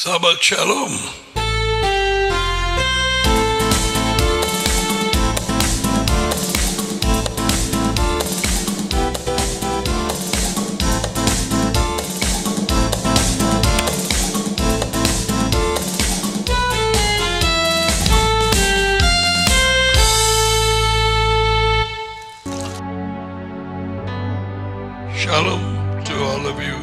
Shabbat Shalom. Shalom to all of you.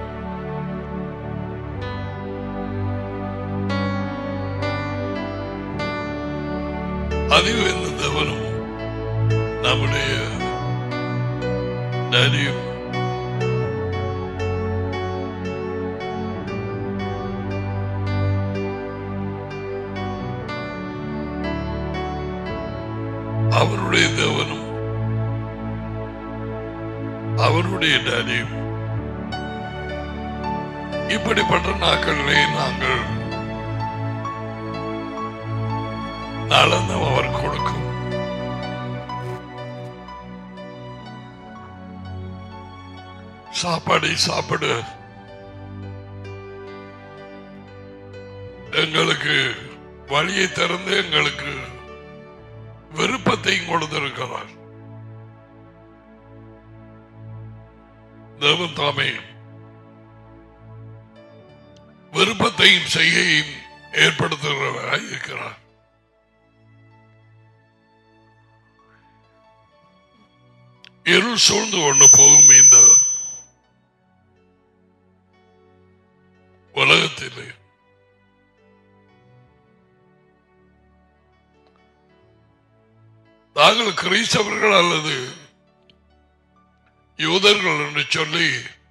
அறிவு என்ற தேவனும் நம்முடைய டேடியும் அவருடைய தேவனும் அவருடைய டேடியும் இப்படிப்பட்ட நாட்களிலே நாங்கள் நலனும் அவர் கொடுக்கும் சாப்பாடை சாப்பிட எங்களுக்கு வழியை திறந்து எங்களுக்கு விருப்பத்தையும் கொடுத்திருக்கிறார் தேவன் தாமே விருப்பத்தையும் செய்கையும் ஏற்படுத்துகிறவராய் இருக்கிறார் இருள் சூழ்ந்து கொண்டு போகும் இந்த உலகத்திலே தாங்கள் கிறிஸ்தவர்கள் அல்லது யூதர்கள் என்று சொல்லி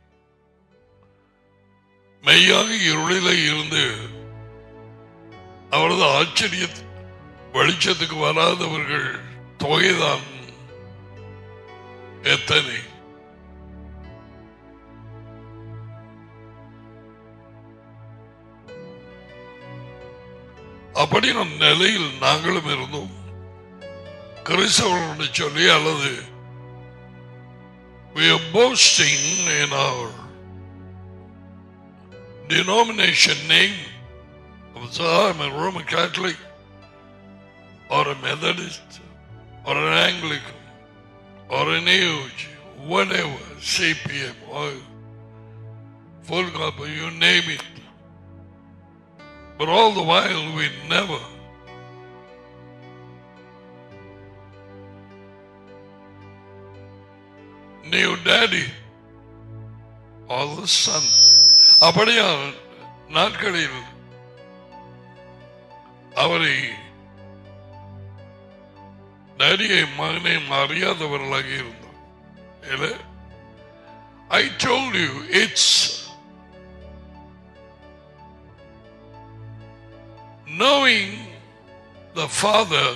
மெய்யாக இருளிலே இருந்து அவரது ஆச்சரிய வெளிச்சத்துக்கு வராதவர்கள் தொகைதான் எத்தனை அப்படி நம் நிலையில் நாங்களும் இருந்தோம் கிறிஸ்தவர்கள் சொல்லி அல்லது we are boasting in our denomination name so I'm a Roman Catholic or a Methodist or an Anglican or an AOG, whatever, CPM or full gospel, you name it. But all the while we never knew daddy or the son. அப்படியா நாட்களில் அவரை டேடியை மகனையும் அறியாதவர்களாக இருந்தோம் இல்ல ஐ told you it's knowing the father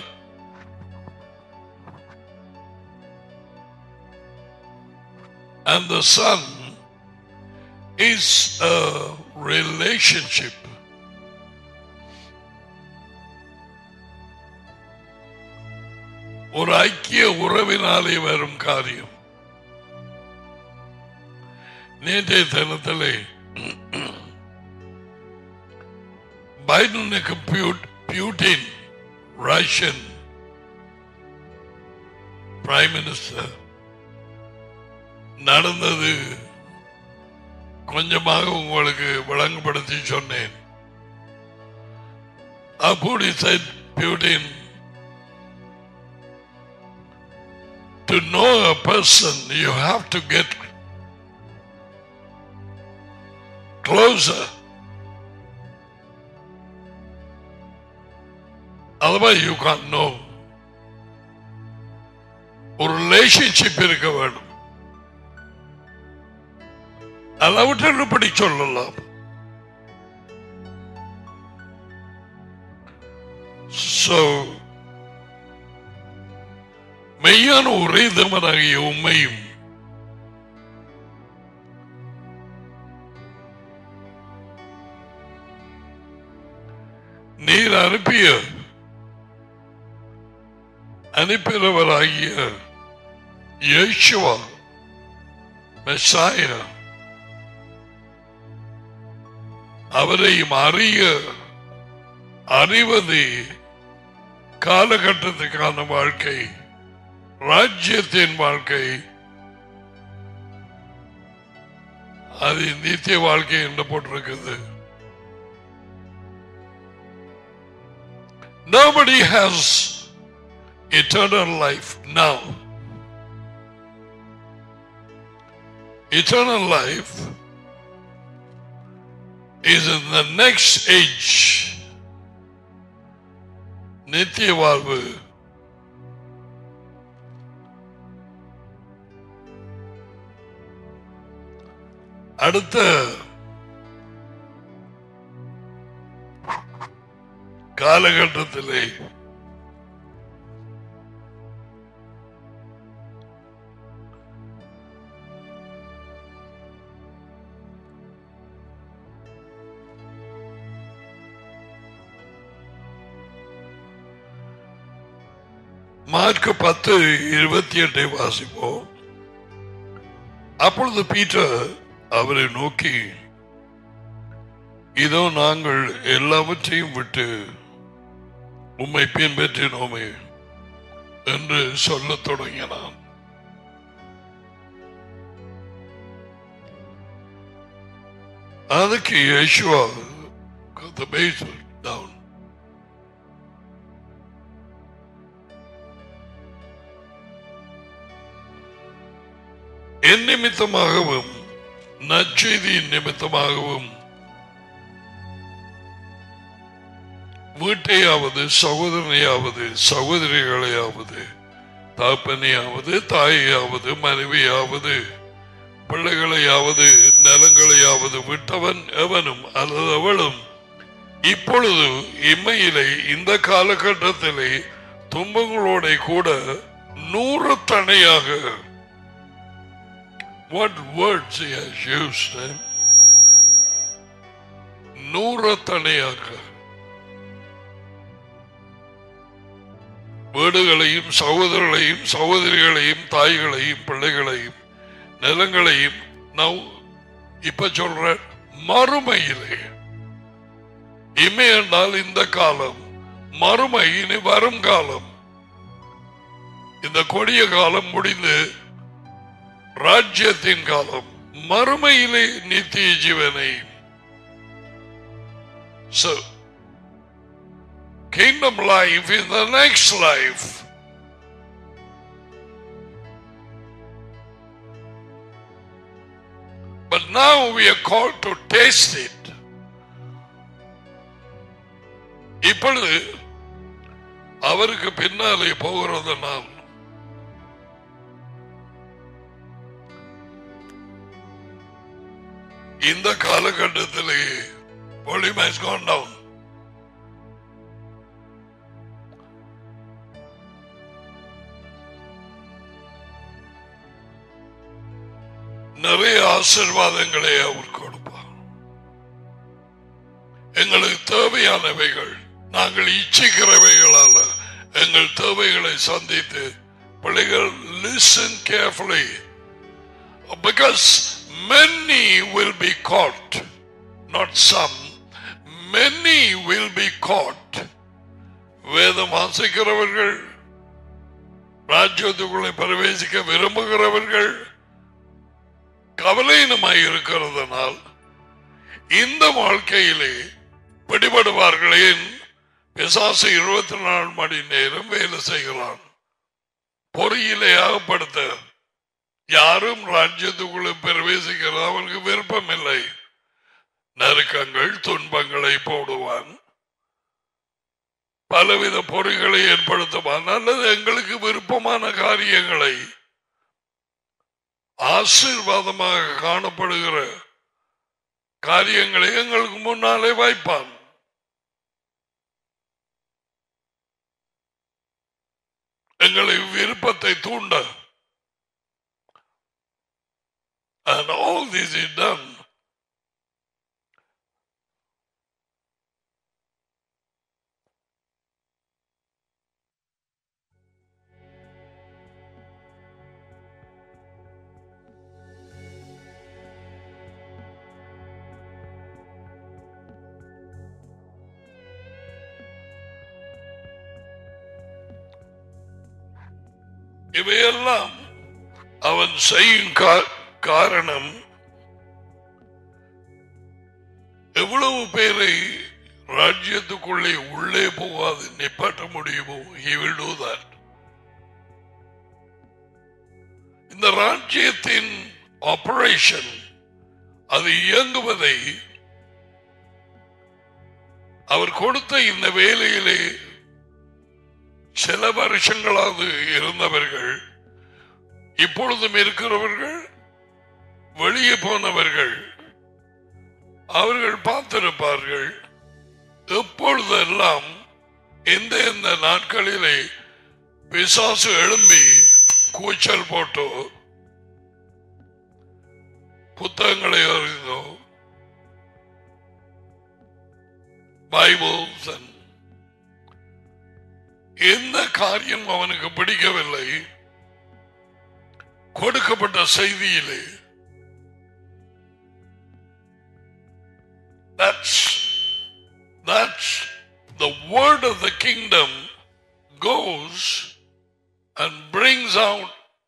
and the son is a relationship ஒரு ஐக்கிய உறவினாலே வரும் காரியம் நேற்றைய தினத்திலே பைடனுக்கு பியூட்டின் ரஷ்யன் பிரைம் மினிஸ்டர் நடந்தது கொஞ்சமாக உங்களுக்கு விளங்குபடுத்தி சொன்னேன் அப்படி said Putin to know a person, you have to get closer. Otherwise, you can't know. ஒரு ரிலேஷன்ஷிப் இருக்க வேண்டும் அளவுற்றபடி சொல்லலாம் So, மெய்யான ஒரே தேவனாகிய உண்மையும் நீர் அனுப்பிய அனுப்பினவராகிய இயேசுவா மெஸ்ஸாயா அவரையும் அறிய அறிவது காலகட்டத்துக்கான வாழ்க்கை ராஜ்யத்தின் வாழ்க்கை அது நித்திய வாழ்க்கை என்று போட்டிருக்குது Nobody has eternal life now. Eternal life is in the next age. நித்திய வாழ்வு அடுத்த காலகட்டத்திலே மார்க் பத்து இருபத்தி எட்டை வாசிப்போம் அப்பொழுது பீட்டர் அவரை நோக்கி இதோ நாங்கள் எல்லாவற்றையும் விட்டு உம்மை பின்பற்றினோமே என்று சொல்லத் தொடங்கினான் அதுக்கு Yeshua got the base down என் நிமித்தமாகவும் நற்செய்தியின் நிமித்தமாகவும் வீட்டையாவது சகோதரனையாவது சகோதரிகளையாவது தாப்பனையாவது தாயையாவது மனைவியாவது பிள்ளைகளையாவது நிலங்களையாவது விட்டவன் எவனும் அல்லது அவளும் இப்பொழுது இம்மையிலே இந்த காலகட்டத்திலே துன்பங்களோட கூட நூறு தனையாக what words he has used eh? நூறு தனையாக வீடுகளையும் சகோதரர்களையும் சகோதரிகளையும் தாய்களையும் பிள்ளைகளையும் நிலங்களையும் நான் இப்ப சொல்ற மறுமையிலே இமை என்றால் இந்த காலம் மறுமை இனி வரும் காலம் இந்த கொடிய காலம் முடிந்து ராஜ்யத்தின் காலம் மறுமையிலே நித்திய ஜீவனை So, kingdom life is the next life. But now we are called to taste it. இப்பொழுது அவருக்கு பின்னாலே போகிறது நாம் இந்த காலகட்டத்திலே volume has gone down. நிறைய ஆசிர்வாதங்களை அவர் கொடுப்பார் எங்களுக்கு தேவையானவைகள் நாங்கள் இச்சிக்கிறவைகள் அல்ல எங்கள் தேவைகளை சந்தித்து பிள்ளைகள் listen carefully because many will be caught not some many will be caught வேதம் வாசிக்கிறவர்கள் ராஜ்யத்துக்குள்ளே பிரவேசிக்க விரும்புகிறவர்கள் கவலையினமாய் இருக்கிறதுனால் இந்த வாழ்க்கையிலே பிடிபடுவார்களேன் பிசாசு இருபத்தி நாலு மணி நேரம் வேலை செய்கிறான் பொறியிலே அகப்படுத்த யாரும் ராஜ்யத்துக்குள்ளே பிரவேசிக்கிறது அவனுக்கு விருப்பம் இல்லை நெருக்கங்கள் துன்பங்களை போடுவான் பலவித பொறிகளை ஏற்படுத்துவான் அல்லது எங்களுக்கு விருப்பமான காரியங்களை ஆசீர்வாதமாக காணப்படுகிற காரியங்களை எங்களுக்கு முன்னாலே வைப்பான் எங்களை விருப்பத்தை தூண்ட And all this is done இவையெல்லாம் அவன் செய்யும் கா- காரணம் எவ்வளவு பேரை ராஜ்யத்துக்குள்ளே உள்ளே போகாது நிப்பாட்ட முடியுமோ he will do that இந்த ராஜ்யத்தின் ஆபரேஷன் அது இயங்குவதை அவர் கொடுத்த இந்த வேலையிலே சில வருஷங்களாவது இருந்தவர்கள் இப்பொழுதும் இருக்கிறவர்கள் வெளியே போனவர்கள் அவர்கள் பார்த்திருப்பார்கள் எப்பொழுதெல்லாம் எந்த எந்த நாட்களிலே பிசாசு எழும்பி கூச்சல் போட்டோ புத்தகங்களை அறிந்தோ பைபிள்ஸ் எந்த காரியம் அவனுக்கு பிடிக்கவில்லை கொடுக்கப்பட்ட செய்தியிலே That's that's the word of the kingdom goes and brings out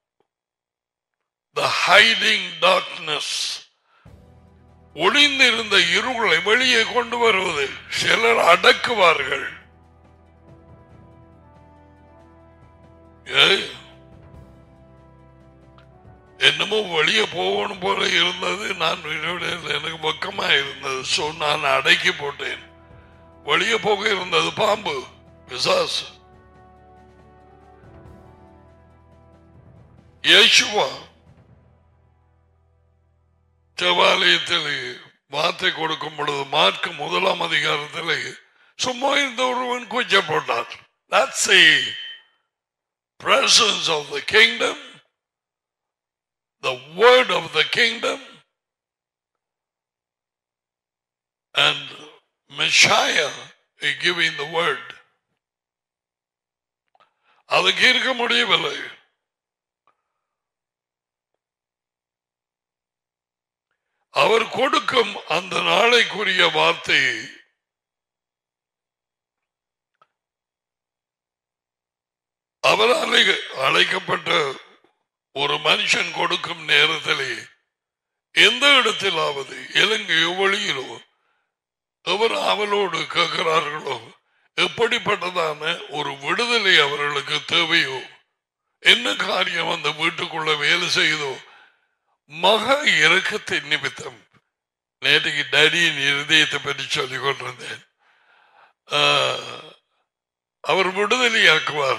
the hiding darkness. ஒளிந்திருந்த இருளை வெளியே கொண்டு வருவது சிலர் அடக்குவார்கள் ஏய், என்னமோ வெளியே போகணும் போல இருந்தது நான் விடவில்லை. எனக்கு பக்கமா இருந்தது சோ நான் அடக்கி போட்டேன் வெளியே போக இருந்தது பாம்பு பிசாசு இயேசுவா தேவாலயத்தில் வார்த்தை கொடுக்கும் பொழுது மார்க் முதலாம் அதிகாரத்தில் சும்மா இருந்த ஒருவன் கூச்ச போட்டார் That's the presence of the kingdom, the word of the kingdom, and Messiah is giving the word. அதுக்கு இருக்க முடியவில்லை அவர் கொடுக்கும் அந்த நாளைக்குரிய வார்த்தையை அவரால் அழைக்கப்பட்ட ஒரு மனுஷன் கொடுக்கும் நேரத்திலே எந்த இடத்திலாவது இலங்கையோ வெளியிலோ எவர் அவளோடு கேட்கிறார்களோ எப்படிப்பட்டதான ஒரு விடுதலை அவர்களுக்கு தேவையோ என்ன காரியம் அந்த வீட்டுக்குள்ள வேலை செய்தோ மக இறக்கத்தின் நிமித்தம் நேற்றுக்கு டேடியின் இருதயத்தை பற்றி சொல்லிக் கொண்டிருந்தேன் ஆஹ், அவர் விடுதலையாக்குவார்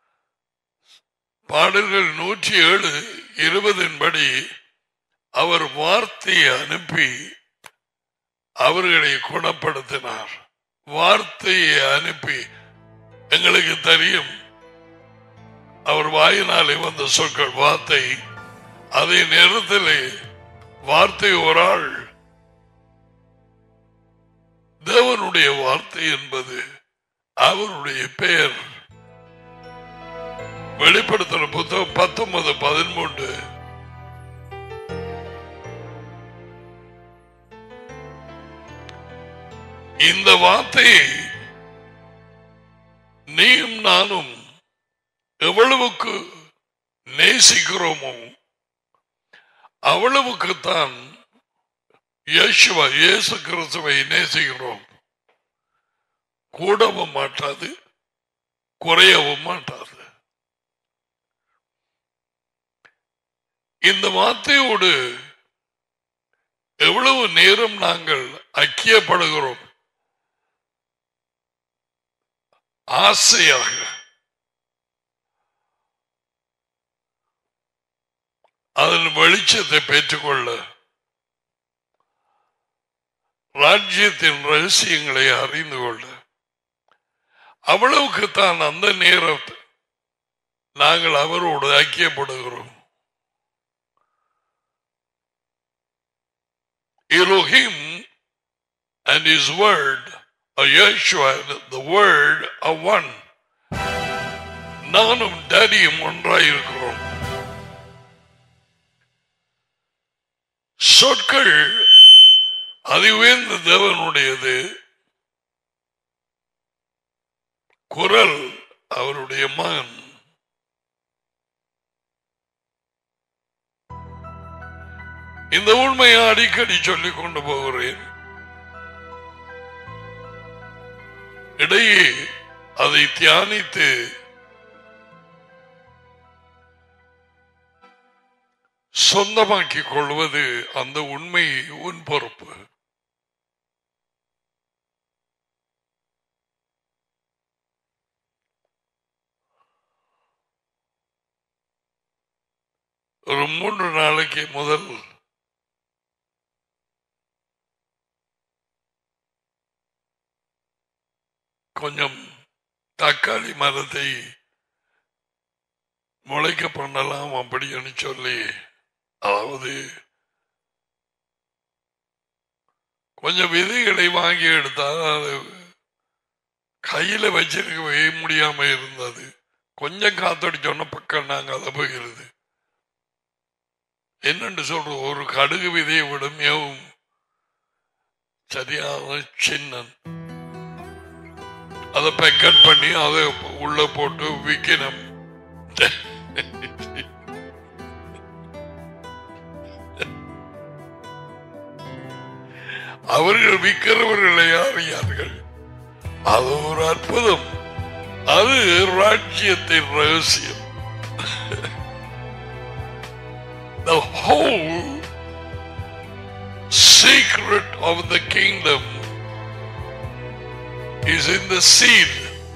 பாடல்கள் நூற்றி ஏழு இருபதின் படி அவர் வார்த்தையை அனுப்பி அவர்களை குணப்படுத்தினார் வார்த்தையை அனுப்பி எங்களுக்கு தெரியும் அவர் வாயினாலே வந்த சொற்கள் வார்த்தை அதே நேரத்தில் வார்த்தை ஒரு ஆள் தேவனுடைய வார்த்தை என்பது அவருடைய பெயர் வெளிப்படுத்துற புத்தகம் பத்தொன்பது பதிமூன்று இந்த வார்த்தையை நீயும் நானும் எவ்வளவுக்கு நேசிக்கிறோமோ அவ்வளவுக்குத்தான் இயேசுவா இயேசு கிறிஸ்துவை நேசிக்கிறோம் கூடவும் மாட்டாது குறையவும் மாட்டாது இந்த வார்த்தையோடு எவ்வளவு நேரம் நாங்கள் ஐக்கியப்படுகிறோம் ஆசையாக அதன் வெளிச்சத்தை பெற்றுக்கொள்ள ராஜ்யத்தின் ரகசியங்களை அறிந்து கொள்ள அவ்வளவுக்கு தான் அந்த நேரத்தை நாங்கள் அவரோடு ஐக்கியப்படுகிறோம் Elohim and his word, or Yeshua, the word are one. நானும் டேடியும் ஒன்றாயிருக்கிறோம் சொற்கள் அதிவேந்த தேவனுடையது குரல் அவருடைய மகன் இந்த உண்மையை அடிக்கடி சொல்லிக் கொண்டு போகிறேன் இடையே அதை தியானித்து சொந்தமாக்கிக் கொள்வது அந்த உண்மை உன் பொறுப்பு ஒரு மூன்று நாளைக்கு முதல் கொஞ்சம் தக்காளி மரத்தை முளைக்க பண்ணலாம் அப்படின்னு சொல்லி அதாவது கொஞ்சம் விதைகளை வாங்கி எடுத்தால் அது கையில வச்சிருக்கவே முடியாம இருந்தது கொஞ்சம் காத்தடிச்சோன்ன பக்கம் நாங்க அதை போகிறது என்னன்னு சொல்றோம் ஒரு கடுகு விதையை விட மிகவும் சரியான சின்னன் அதை பேக்கெட் பண்ணி அதை உள்ள போட்டு விற்கணும் அவர்கள் விற்கிறவர்களை அறியார்கள் அது ஒரு அற்புதம் அது ராஜ்யத்தின் ரகசியம் the whole secret of the kingdom is in the seed.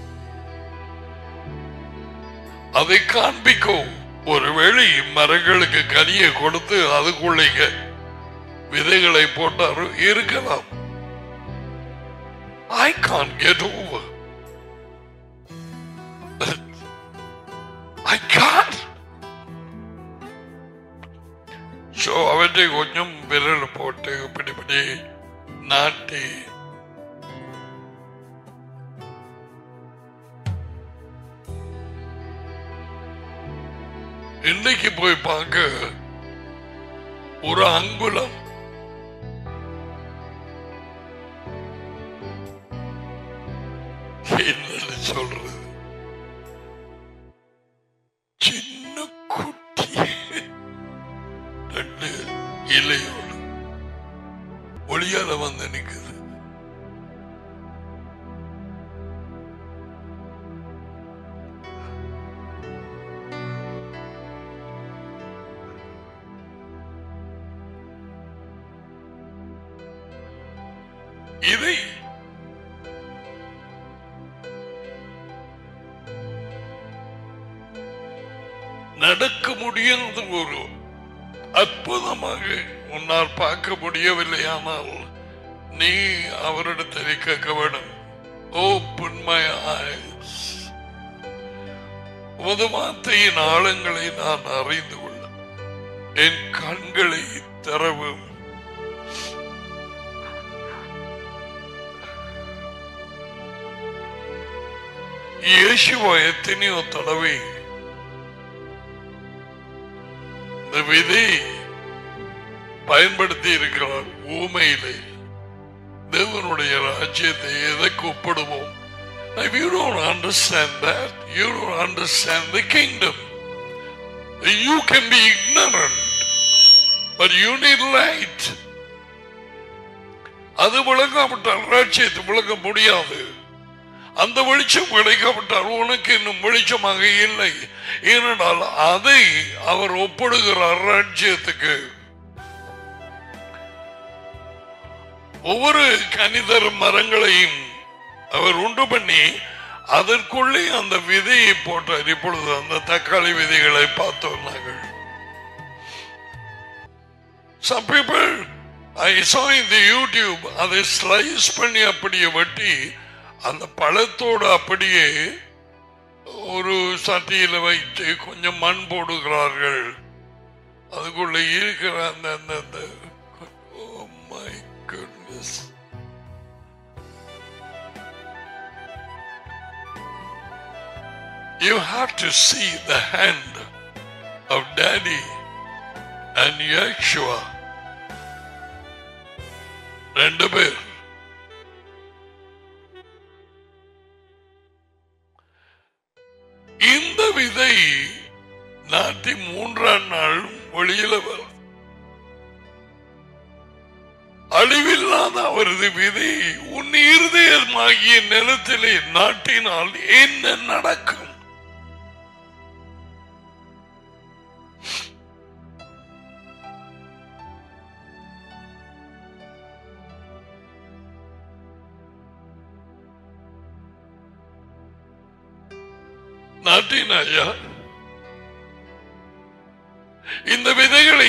அதை காண்பிக்கும் ஒருவேளை மரங்களுக்கு கனியை கொடுத்து அதுக்குள்ளே விதைகளை போட்டாரு இருக்கலாம் I can't get over. I can't. So அவற்றை கொஞ்சம் விரல் போட்டு இப்படி இப்படி நாட்டி இன்னைக்கு போய் பார்க்க ஒரு அங்குலம் என்னன்னு சொல்றது சின்ன குட்டி ரெண்டு இலையோடு ஒளியால வந்து நிக்குது இதை நடக்க முடியாத ஒரு அற்புதமாக உன்னால் பார்க்க முடியவில்லையானால் நீ அவரிடத்தில் கேட்க வேண்டும் ஓப்பன் மை ஐஸ் உமது வார்த்தையின் ஆழங்களை நான் அறிந்து கொள்ள என் கண்களை தரவும் இயேசுவா எத்தனையோ தடவை இந்த விதை பயன்படுத்தி இருக்கிறார் ஊமையிலே தேவனுடைய ராஜ்யத்தை எதற்கு ஒப்பிடுவோம் If you don't understand that, you don't understand the kingdom. You can be ignorant, but you need light. அது விளங்காவிட்டால் ராஜ்யத்தை விளங்க முடியாது அந்த வெளிச்சம் கிடைக்கப்பட்டால் உனக்கு இன்னும் வெளிச்சமாக இல்லை ஏனென்றால் அதை அவர் ஒப்பிடுகிறார் ராஜ்யத்துக்கு ஒவ்வொரு கனிதர் மரங்களையும் அவர் உண்டு பண்ணி அதற்குள்ளே அந்த விதையை போட்டார் இப்பொழுது அந்த தக்காளி விதைகளை பார்த்தோம் நாங்கள் Some people I saw in the YouTube அதை ஸ்லைஸ் பண்ணி அப்படியே வெட்டி அந்த பழத்தோடு அப்படியே ஒரு சட்டியில வைத்து கொஞ்சம் மண் போடுகிறார்கள் அதுக்குள்ள இருக்கிற அந்த அந்த அந்த oh my goodness You have to see the hand of Daddy and Yeshua. ரெண்டு பேர் இந்த விதை நாட்டி மூன்றாம் நாள் வெளியில வரும் அவரது விதை உன் இருதயமாகிய நிலத்திலே நாட்டினால் என்ன நடக்கும் நாட்டினாயா இந்த விதைகளை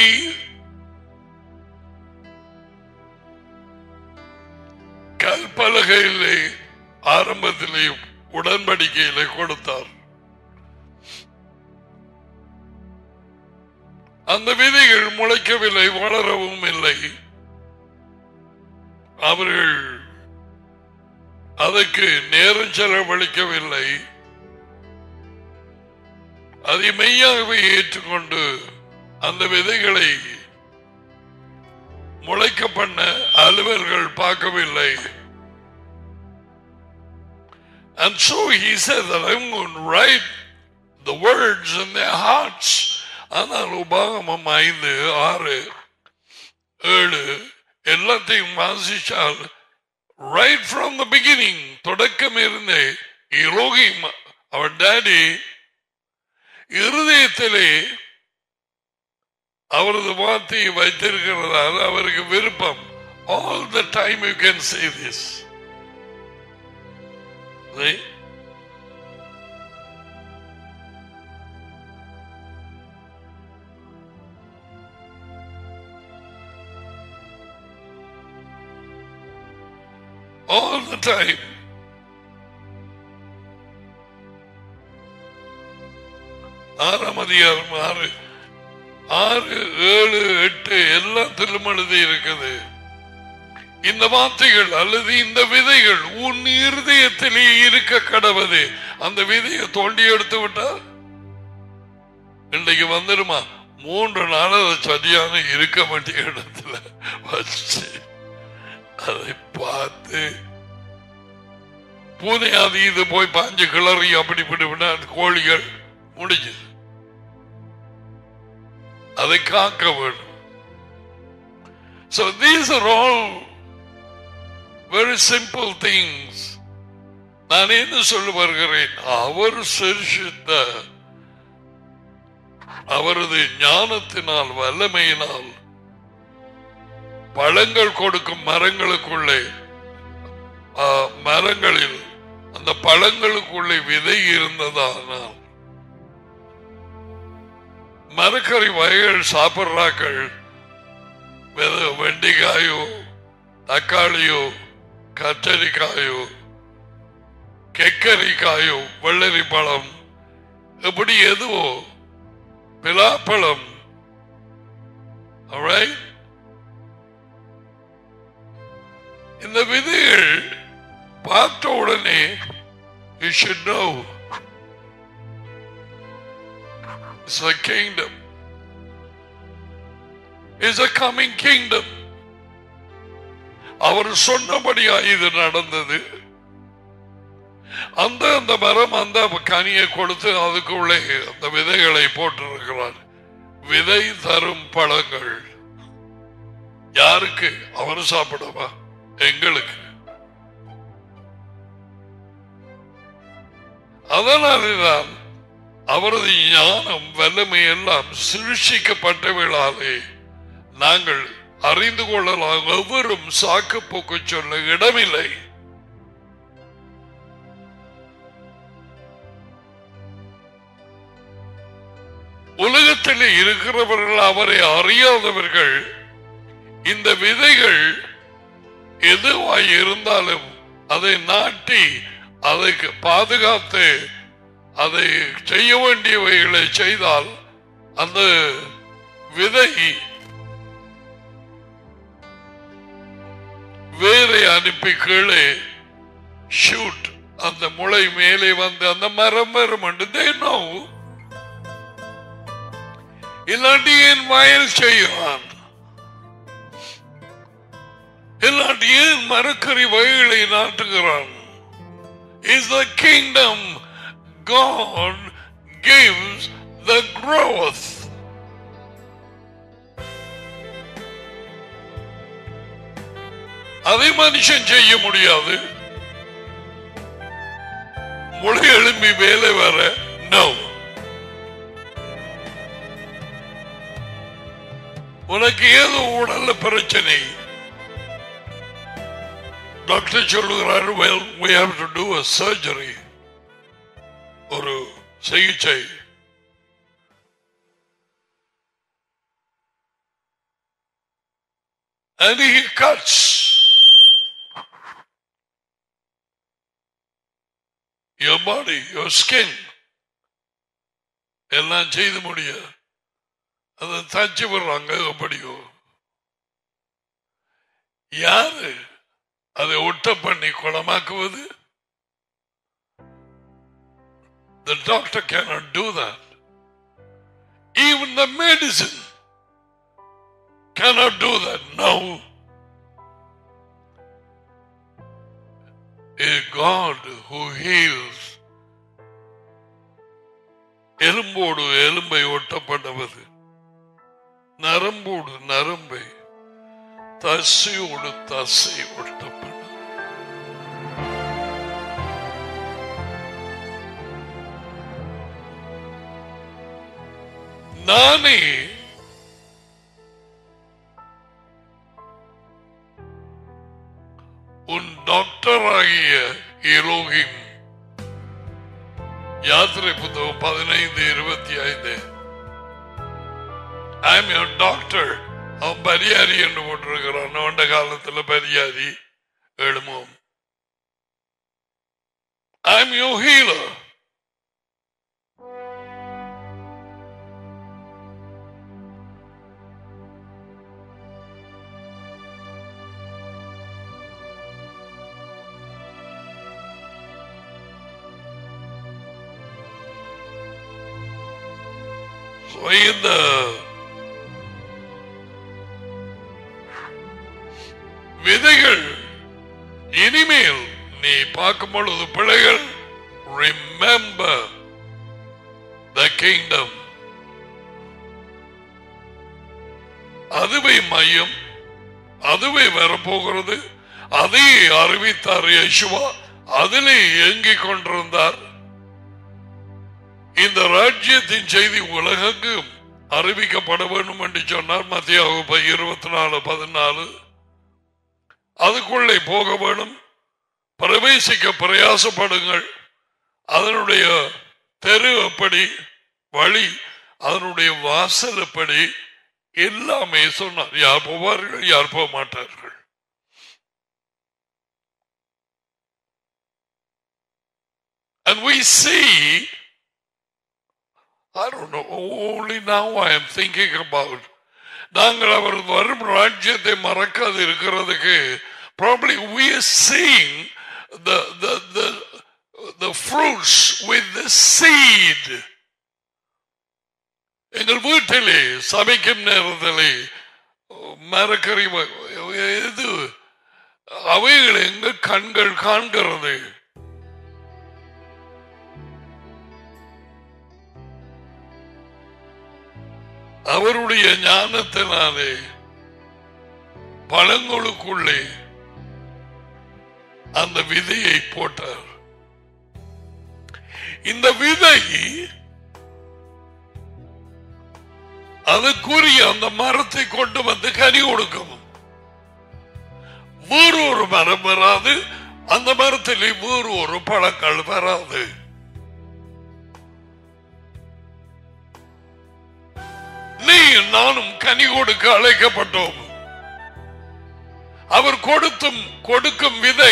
கல்பலகையிலே ஆரம்பத்திலே உடன்படிக்கையிலே கொடுத்தார் அந்த விதைகள் முளைக்கவில்லை வளரவும் இல்லை அவர்கள் அதற்கு நேரம் செலவழிக்கவில்லை அதை மெய்யாகவே ஏற்றுக்கொண்டு அந்த விதைகளை முளைக்க பண்ண அலுவல்கள் பார்க்கவில்லை And so he said that I'm going to write the words in their hearts. ஆனால் உபாகமம் ஐந்து ஆறு ஏழு எல்லாத்தையும் வாசிச்சால் ரைட் ஃப்ரம் த பிகினிங் தொடக்கம் இருந்தே இலோகிம் அவர் டேடி இருதயத்திலே அவரது வார்த்தையை வைத்திருக்கிறதால் அவருக்கு விருப்பம் all the time you can say this all the time. ஆறாம் அதிகாரம் ஆறு ஆறு ஏழு எட்டு எல்லாத்திலும் எழுதி இருக்குது இந்த வார்த்தைகள் அல்லது இந்த விதைகள் உன் இருதயத்திலே இருக்க கடவுது அந்த விதையை தோண்டி எடுத்து விட்டா இன்றைக்கு வந்துருமா மூன்று நாள் அது சரியான இருக்க வேண்டிய இடத்துல வச்சு அதை பார்த்து பூனை அது இது போய் பாஞ்சு கிளறி அப்படி இப்படி அந்த கோழிகள் முடிஞ்சது அதை காக்க வேண்டும் So these are all very simple things. நான் என்ன சொல்ல வருகிறேன் அவர் சிருஷித்த அவரது ஞானத்தினால் வல்லமையினால் பழங்கள் கொடுக்கும் மரங்களுக்குள்ளே ஆ, மரங்களில் அந்த பழங்களுக்குள்ளே விதை இருந்ததானால் மரக்கறி வகைகள் சாப்பிட்றாக்கள் வெத- வெண்டைக்காயோ தக்காளியோ கத்தரிக்காயோ கெக்கரிக்காயோ வெள்ளரி பழம் எப்படி எதுவோ பிலாப்பழம் alright? இந்த விதைகள் பார்த்த உடனே you should know it's a kingdom is a coming kingdom அவர் சொன்னபடியா இது நடந்தது அந்த அந்த மரம் அந்த கனியை கொடுத்து அதுக்குள்ளே அந்த விதைகளை போட்டிருக்கிறார் விதை தரும் பழங்கள் யாருக்கு அவர் சாப்பிடவா எங்களுக்கு அதனால்தான் அவரது ஞானம் வல்லமை எல்லாம் சிருஷிக்கப்பட்டவர்களாலே நாங்கள் அறிந்து கொள்ளலாம் எவரும் சாக்கு போக்கு சொல்ல இடமில்லை உலகத்தில் இருக்கிறவர்கள் அவரை அறியாதவர்கள் இந்த விதைகள் எதுவாய் இருந்தாலும் அதை நாட்டி அதை பாதுகாத்து அதை செய்ய வேண்டியவைகளை செய்தால் அந்த விதை வேரை அனுப்பி கீழே ஷூட் அந்த முளை மேலே வந்து அந்த மரம் வரும் என்று they know. இல்லாட்டி ஏன் வயல் செய்கிறான் இல்லாட்டி ஏன் மரக்கறி வயலை நாட்டுகிறான் is the kingdom God gives the growth. அதை மனுஷன் செய்ய முடியாது முளை எழும்பி வேலை வர நோ உனக்கு ஏதோ உடல்ல பிரச்சனை டாக்டர் சொல்லுகிறார் well we have to do a surgery ஒரு சிகிச்சை and he cuts your body, your skin. எல்லாம் செய்து முடிய அதை தச்சு விடுறாங்க எப்படியோ யாரு அதை ஒட்ட பண்ணி குணமாக்குவது The doctor cannot do that. Even the medicine cannot do that. No. A God who heals எலும்போடு எலும்பை ஒட்டப்பட்டவது நரம்போடு நரம்பை தசையோடு தசை ஒட்டப்பட்டது நானே உன் டாக்டர் ஆகிய எலோகிம் யாத்திரை புத்தகம் பதினைந்து இருபத்தி ஐந்து ஐ எம் யோர் டாக்டர் அவன் பரியாரி என்று போட்டிருக்கிறான் அவண்ட காலத்துல பரியாரி எழுமோம் ஐ எம் யோர் ஹீலர் இந்த விதைகள் இனிமேல் நீ பார்க்கும் பொழுது பிள்ளைகள் ரிமெம்பர் த கிங்டம் அதுவே மையம் அதுவே வரப்போகிறது அதை அறிவித்தார் யேசுவா அதிலே இயங்கிக் கொண்டிருந்தார் இந்த ராஜ்யத்தின் செய்தி உலகெங்கும் அறிவிக்கப்பட வேண்டும் என்று சொன்னார் மத்திய வகுப்பு இருபத்தி நாலு பதினாலு அதுக்குள்ளே போக வேணும் பிரவேசிக்க பிரயாசப்படுங்கள் அதனுடைய தெரு எப்படி வழி அதனுடைய வாசல் எப்படி எல்லாமே சொன்னார் யார் போவார்கள் யார் போக மாட்டார்கள் And we see I don't know. Only now I am thinking about. நாங்கள் அவர் வரும் ராஜ்யத்தை மறக்காது இருக்கிறதுக்கு probably we are seeing the the the the fruits with the seed. எங்கள் வீட்டிலே சமைக்கும் நேரத்திலே மரக்கறி வ- இது அவைகள் எங்க கண்கள் காண்கிறது அவருடைய ஞானத்தினாலே பழங்களுக்குள்ளே அந்த விதையை போட்டார் இந்த விதை அதுக்குரிய அந்த மரத்தை கொண்டு வந்து கனி கொடுக்கும் வேறு ஒரு மரம் வராது அந்த மரத்திலே வேறு ஒரு பழங்கள் வராது நீ நானும் கனி கொடுக்க அழைக்கப்பட்டோம் அவர் கொடுத்தும் கொடுக்கும் விதை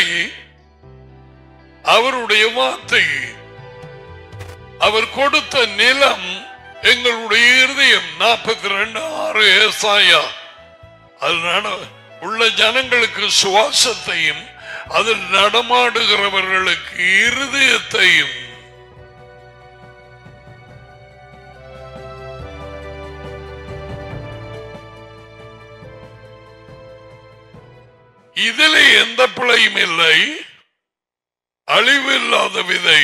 அவருடைய வார்த்தை அவர் கொடுத்த நிலம் எங்களுடைய இருதயம் நாற்பத்தி ரெண்டு ஆறு ஏசாயா அது நட- உள்ள ஜனங்களுக்கு சுவாசத்தையும் அதில் நடமாடுகிறவர்களுக்கு இருதயத்தையும் இதிலே எந்த பிழையும் இல்லை அழிவில்லாத விதை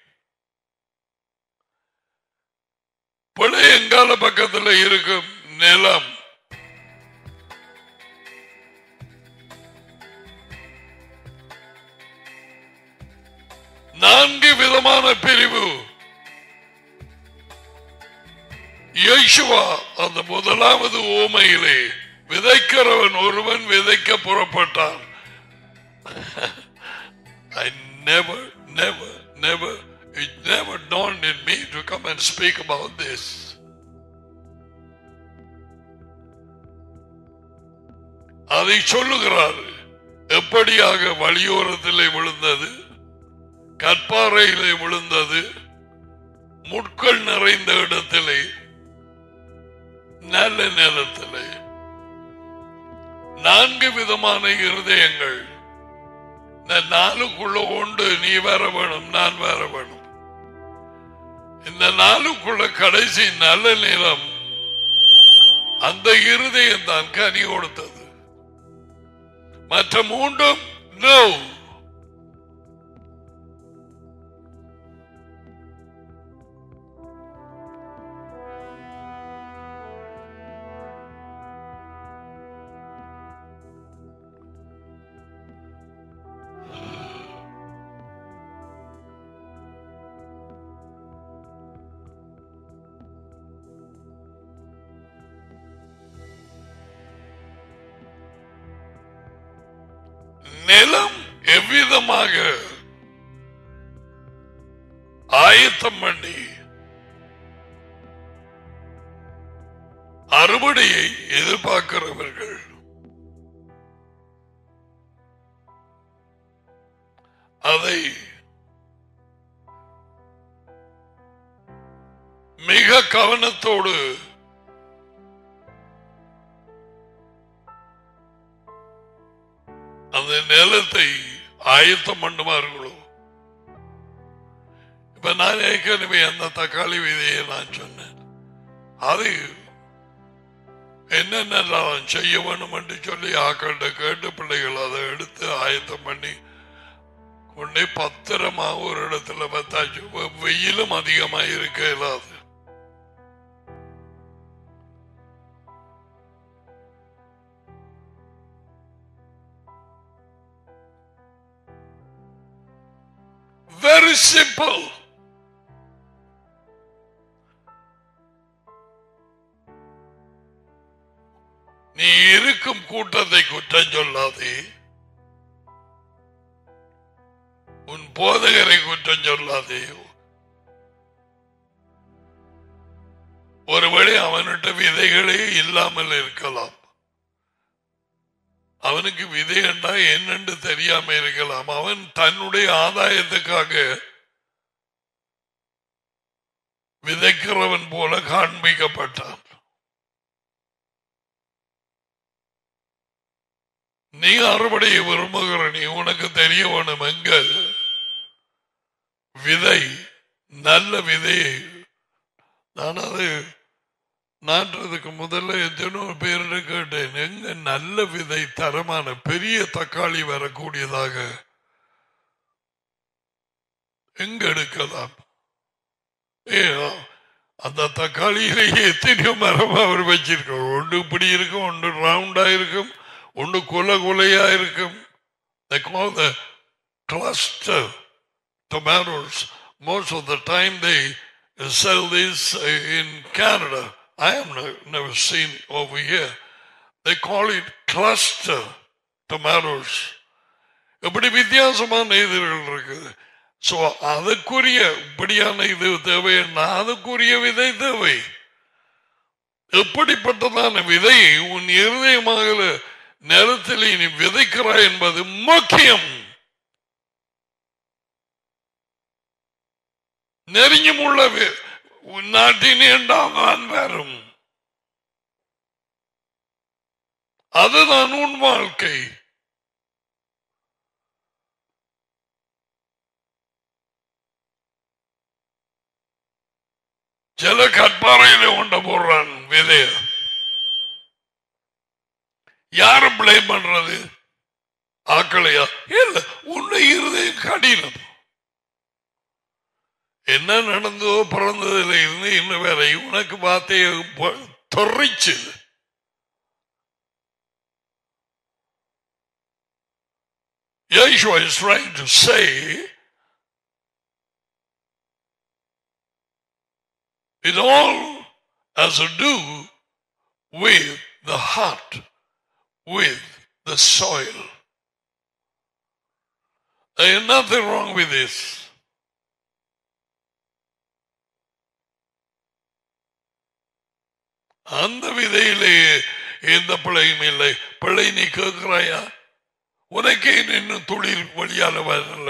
பிழை எங்கால பக்கத்தில் இருக்கும் நிலம் நான்கு விதமான பிரிவு யேசுவா அந்த முதலாவது ஓமையிலே விதைக்கிறவன் ஒருவன் விதைக்க புறப்பட்டான் I never, never, never, it never dawned in me to come and speak about this. அதை சொல்லுகிறார் எப்படியாக வழியோரத்திலே விழுந்தது கற்பாறையிலே விழுந்தது முட்கள் நிறைந்த இடத்திலே நல்ல நிலத்திலே நான்கு விதமான இருதயங்கள் இந்த நாளுக்குள்ள உண்டு நீ வேற வேணும் நான் வேற வேணும் இந்த நாளுக்குள்ள கடைசி நல்ல நிலம் அந்த இருதயம் தான் கனி கொடுத்தது மற்ற மூன்றும் நோ நிலம் எவ்விதமாக ஆயத்தம் பண்ணி அறுவடையை எதிர்பார்க்கிறவர்கள் அதை மிக கவனத்தோடு அந்த நிலத்தை ஆயத்தம் பண்ணுவார்களோ இப்ப நான் ஏற்கனவே அந்த தக்காளி விதையை நான் சொன்னேன் அது என்னென்னலாம் செய்ய வேணும் என்று சொல்லி ஆக்கள்கிட்ட கேட்டு பிள்ளைகள் அதை எடுத்து ஆயத்தம் பண்ணி கொண்டே பத்திரமா ஒரு இடத்துல பத்தாச்சு வெ- வெயிலும் அதிகமா இருக்க இயலாது Very simple. நீ இருக்கும் கூட்டத்தை குற்றம் சொல்லாதே உன் போதகரை குற்றம் சொல்லாதே ஒருவேளை அவன்கிட்ட விதைகளே இல்லாமல் இருக்கலாம் அவனுக்கு விதை என்றா என்னென்று தெரியாம இருக்கலாம் அவன் தன்னுடைய ஆதாயத்துக்காக விதைக்கிறவன் போல காண்பிக்கப்பட்டான் நீ அறுவடையை விரும்புகிற நீ உனக்கு தெரிய வேணும் எங்க விதை நல்ல விதையை நான் அது நாட்டுறதுக்கு முதல்ல எத்தனோ பேர்கிட்ட கேட்டேன் எங்க நல்ல விதை தரமான பெரிய தக்காளி வரக்கூடியதாக எங்க எடுக்கலாம் ஏ அந்த தக்காளியிலேயே எத்தனையோ மரம் அவர் வச்சிருக்கோம் ஒன்று இப்படி இருக்கும் ஒன்று ரவுண்டா இருக்கும் ஒன்று கொலை கொலையா இருக்கும் They call the cluster tomatoes. Most of the time they sell these uh, in Canada. I have no- never seen over here. They call it cluster tomatoes. இப்படி வித்தியாசமான இதழ்கள் இருக்குது சோ அதுக்குரிய இப்படியான இது தேவைன்னா அதுக்குரிய விதை தேவை எப்படிப்பட்டதான விதையை உன் இருதயமாக நிலத்தில் நீ விதைக்கிறாய் என்பது முக்கியம் நெருங்கியுள்ள வி- உன் நாட்டின் என்றால் வரும் அதுதான் உன் வாழ்க்கை சில கற்பாறையில கொண்ட போடுறான் விதைய யார பிளேம் பண்றது ஆக்களையா இல்ல உன்னை இருதயம் கடினம் என்ன நடந்ததோ பிறந்ததுல இருந்து இன்னும் வேற உனக்கு வார்த்தையை பொ- தொறைச்சு Yeshua is trying to say It all has to do with the heart, with the soil. There is nothing wrong with this. அந்த விதையிலே எந்த பிள்ளையும் இல்லை பிள்ளை நீ கேட்கிறாயா உனக்கே இன்னும் துளிர் வழியால வரல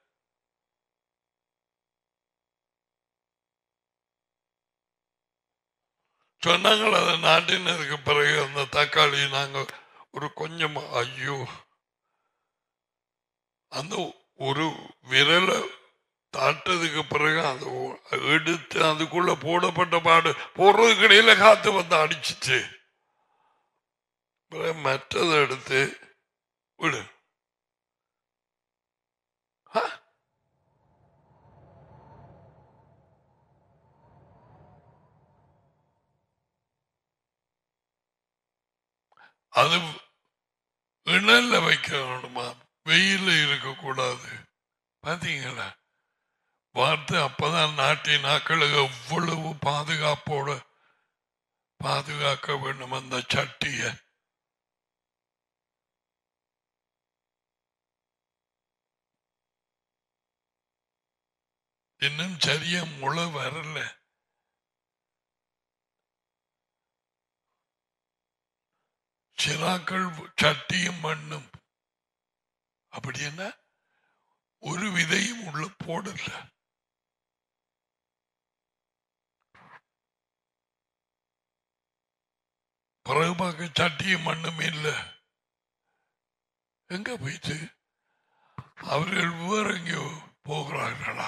சொன்னாங்கள் அதை நாட்டினருக்கு பிறகு அந்த தக்காளி நாங்கள் ஒரு கொஞ்சம் ஐயோ அந்த ஒரு விரலை தாட்டதுக்கு பிறகு அது எடுத்து அதுக்குள்ள போடப்பட்ட பாடு போடுறதுக்கு இடையில காத்து வந்து அடிச்சிச்சு பிறகு மற்றதை எடுத்து விடு ஆ? அது இணல்ல வைக்க வேணுமா வெயில இருக்கக்கூடாது பாத்தீங்களா வார்த்தை அப்பதான் நாட்டின் நாக்களுக்கு எவ்வளவு பாதுகாப்போட பாதுகாக்க வேண்டும் அந்த சட்டிய இன்னும் சரியா முளை வரல சிராக்கள் சட்டியும் மண்ணும் அப்படி என்ன ஒரு விதையும் உள்ள போடல பிறகு பார்க்க சட்டியும் மண்ணும் இல்லை எங்க போயிட்டு அவர்கள் வேற எங்கேயோ போகிறார்களா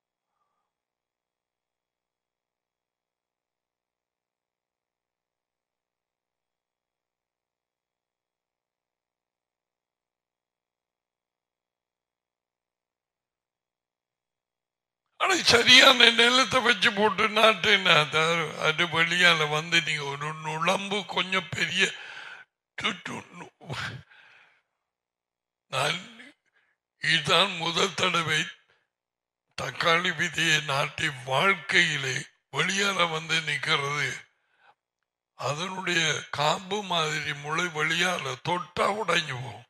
ஆனா சரியான நிலத்தை வச்சு போட்டு நாட்டுன்னா அது- அது வெளியால வந்து நீங்க ஒரு நுழம்பு கொஞ்சம் பெரிய சுற்று நு- நான் இதுதான் முதல் தடவை தக்காளி விதையை நாட்டி வாழ்க்கையிலே வெளியால வந்து நிக்கிறது அதனுடைய காம்பு மாதிரி முளை வெளியால தொட்டா உடைஞ்சு போகும்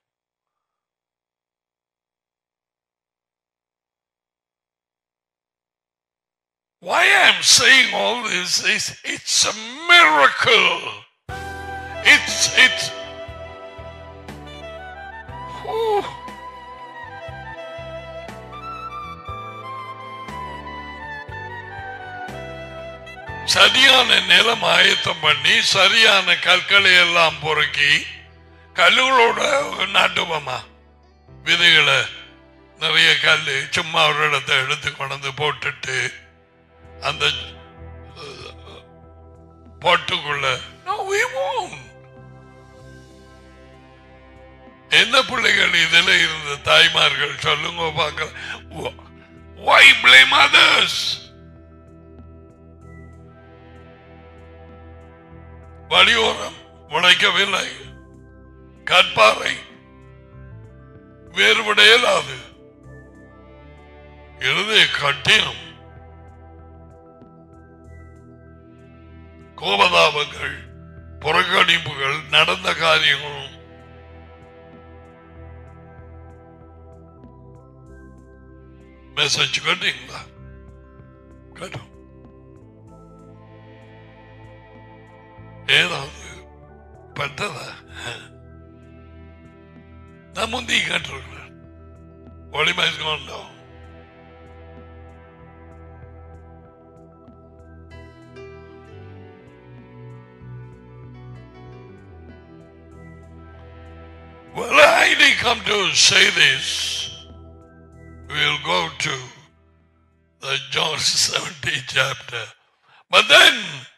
Why I'm saying all this is it's a miracle. It's it's Whew. சரியான நிலம் ஆயத்தம் பண்ணி சரியான கற்களை எல்லாம் பொறுக்கி கல்லுகளோட நாட்டுவோமா விதைகளை நிறைய கல் சும்மா ஒரு இடத்தை எடுத்து கொண்டு போட்டுட்டு அந்த அஹ், பாட்டுக்குள்ள No, we won't. என்ன பிள்ளைகள் இதுல இருந்த தாய்மார்கள் சொல்லுங்க பார்க்க why blame others வழியோரம் முளைக்கவில்லை கற்பாறை வேறுபட இயலாது இருதய கட்டினம் கோபதாபங்கள் புறக்கணிப்புகள் நடந்த காரியங்களும் மெசேஜ் கேட்டீங்களா கேட்டோம் ஏதாவது பட்டதா நான் முந்தி கேட்டிருக்கிறேன் ஒளிமைஸ் கொண்டோம் Well, I didn't come to say this. We'll go to the John 17 chapter. But then,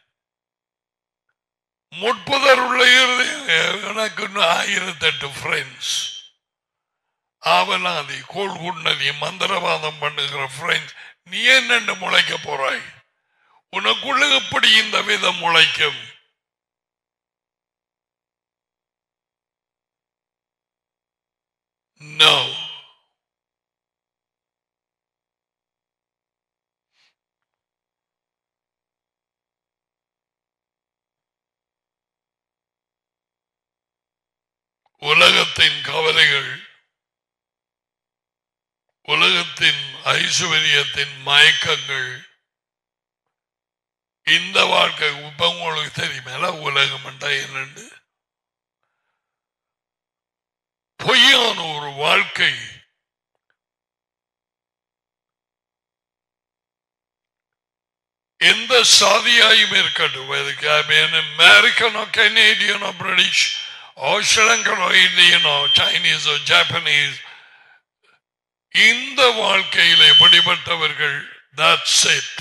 முற்புதர் உள்ள இருதயம் எனக்கு இன்னும் ஆயிரத்தெட்டு ஃப்ரெண்ட்ஸ் ஆவலாதி கோள் குண்டதி மந்திரவாதம் பண்ணுகிற ஃப்ரெண்ட்ஸ் நீ என்னென்று முளைக்க போறாய் உனக்குள்ள எப்படி இந்த விதம் முளைக்கும் No. உலகத்தின் கவலைகள் உலகத்தின் ஐஸ்வர்யத்தின் மயக்கங்கள் இந்த வாழ்க்கை இப்ப உங்களுக்கு தெரியுமேல உலகம் என்னண்டு பொய்யான ஒரு வாழ்க்கை எந்த சாதியாயும் இருக்கட்டும் அதுக்கு அமெரிக்கனோ கனேடியனோ பிரிட்டிஷ் ஓ ஸ்ரீலங்கனோ இந்தியனோ சைனீஸோ ஜாப்பனீஸ் இந்த வாழ்க்கையில் எப்படிப்பட்டவர்கள் that's it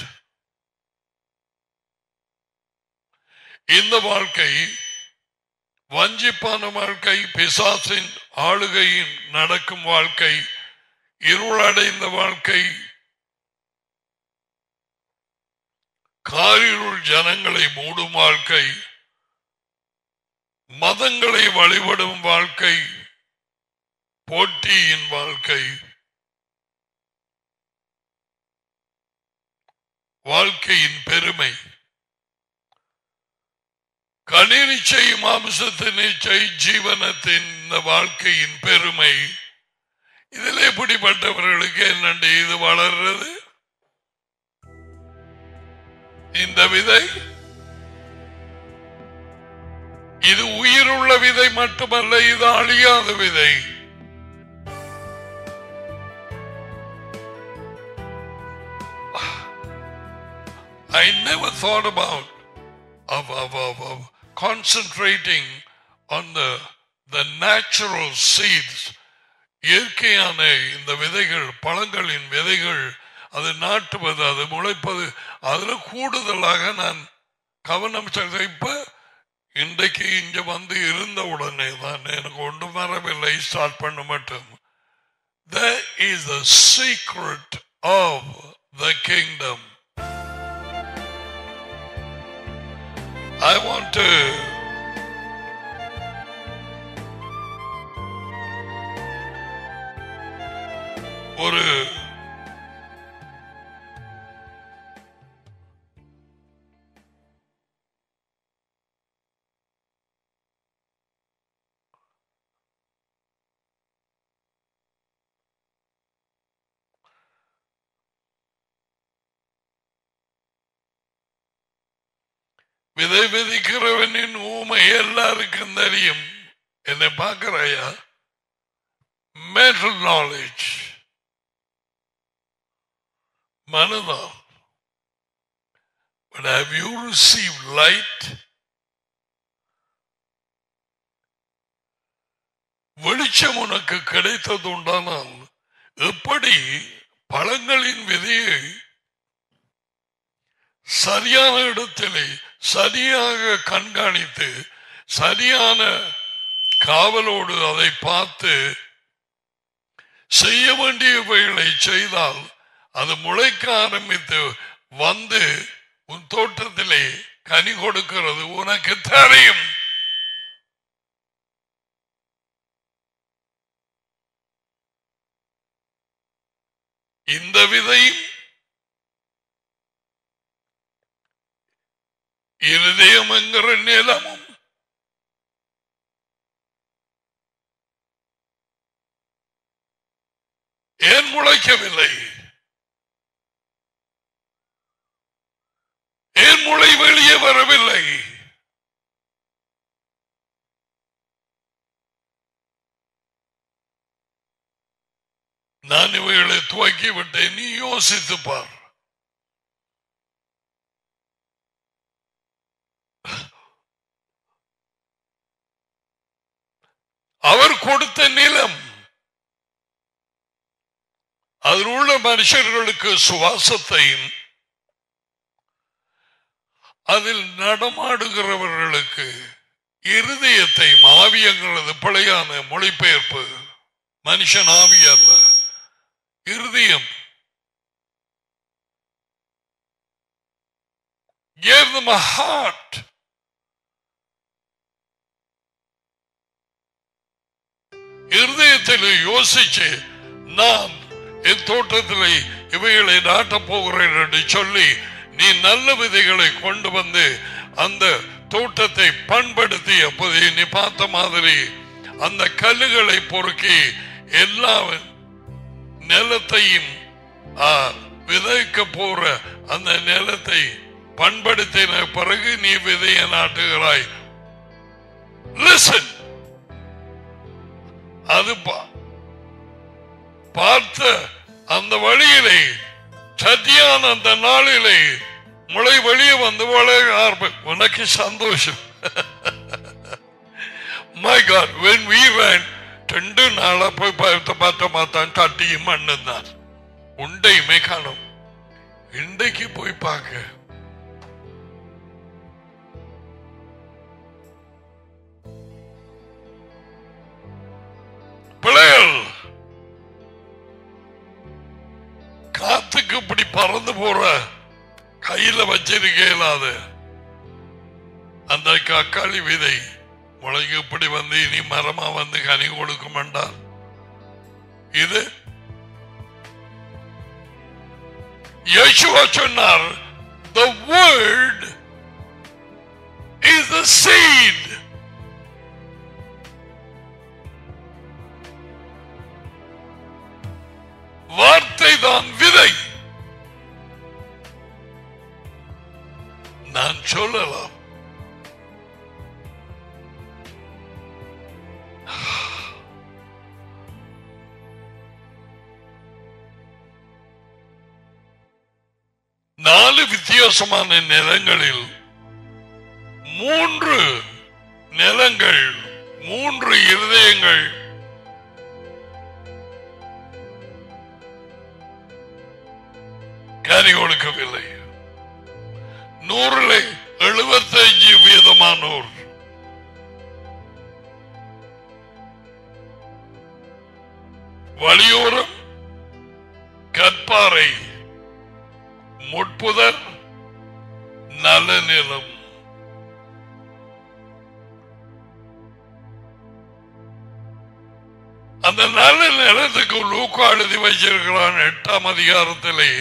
இந்த வாழ்க்கை வஞ்சிப்பான வாழ்க்கை பிசாசின் ஆளுகையின் நடக்கும் வாழ்க்கை இருளடைந்த வாழ்க்கை காரிருள் ஜனங்களை மூடும் வாழ்க்கை மதங்களை வழிபடும் வாழ்க்கை போட்டியின் வாழ்க்கை வாழ்க்கையின் பெருமை கணினிச்சை மாம்சத்தின் இச்சை ஜீவனத்தின் இந்த வாழ்க்கையின் பெருமை இதில் எப்படிப்பட்டவர்களுக்கு என்னண்டு இது வளர்றது இந்த விதை இது உயிருள்ள விதை மட்டுமல்ல இது அழியாத விதை I never thought about of, of, of, of concentrating on the the natural seeds இயற்கையான இந்த விதைகள் பழங்களின் விதைகள் அது நாட்டுவது அது முளைப்பது அதுல கூடுதலாக நான் கவனம் செலுத்த இப்ப இன்றைக்கு இங்க வந்து இருந்த உடனே தான் எனக்கு ஒன்றும் வரவில்லை ஸ்டார்ட் பண்ண மட்டும் There is a secret of the kingdom. I want to ஒரு விதை விதிக்கிறவனின் ஊமை எல்லாருக்கும் தெரியும் என்னை பார்க்கிறாயா mental knowledge மனதான் but have you received light வெளிச்சம் உனக்கு கிடைத்தது உண்டானால் எப்படி பழங்களின் விதையை சரியான இடத்திலே சரியாக கண்காணித்து சரியான காவலோடு அதை பார்த்து செய்ய வேண்டியவைகளை செய்தால் அது முளைக்க ஆரம்பித்து வந்து உன் தோட்டத்திலே கனி கொடுக்கிறது உனக்கு தெரியும் இந்த விதையும் இருதயம் என்கிற நிலமும் ஏன் முளைக்கவில்லை ஏன் முளை வெளியே வரவில்லை நான் இவைகளை துவக்கி விட்டேன் நீ யோசித்து பார் அவர் கொடுத்த நிலம் அதில் உள்ள மனுஷர்களுக்கு சுவாசத்தையும் அதில் நடமாடுகிறவர்களுக்கு இருதயத்தை ஆவியங்களது பிழையான மொழிபெயர்ப்பு மனுஷன் ஆவி அல்ல இருதயம் gave them a heart இருதயத்தில் யோசிச்சு நான் என் தோட்டத்தில் இவைகளை நாட்டப் போகிறேன் என்று சொல்லி நீ நல்ல விதைகளை கொண்டு வந்து அந்த தோட்டத்தை பண்படுத்தி அப்போது நீ பார்த்த மாதிரி அந்த கல்லுகளை பொறுக்கி எல்லா நிலத்தையும் ஆ, விதைக்க போற அந்த நிலத்தை பண்படுத்தின பிறகு நீ விதைய நாட்டுகிறாய் லிசன் அது பா- பார்த்த அந்த வழியிலே சத்தியான அந்த நாளிலே முளை வெளியே வந்து வளர ஆரம்பி உனக்கு சந்தோஷம் my God when we ran ரெண்டு நாளா போய் பார்த்து பார்த்த மாத்தான் தட்டியும் மண்ணும் தான் உண்டையுமே காணும் இன்றைக்கு போய் பார்க்க பிள்ளைகள் காத்துக்கு இப்படி பறந்து போற கையில வச்சிருக்க இயலாது அந்த கக்காளி விதை முளைக்கு இப்படி வந்து இனி மரமா வந்து கனி கொடுக்கும் என்றால் இது யேசுவா சொன்னார் the word is the seed வார்த்தை தான் விதை நான் சொல்லலாம் நாலு வித்தியாசமான நிலங்களில் மூன்று நிலங்கள் மூன்று இருதயங்கள் கனி கொடுக்கவில்லை நூறில் எழுபத்தஞ்சு வீதமானோர் வழியோரம் கற்பாறை முட்புதர் நல்ல நிலம் அந்த நல்ல நிலத்துக்கு லூக்கா எழுதி வச்சிருக்கிறான் எட்டாம் அதிகாரத்திலே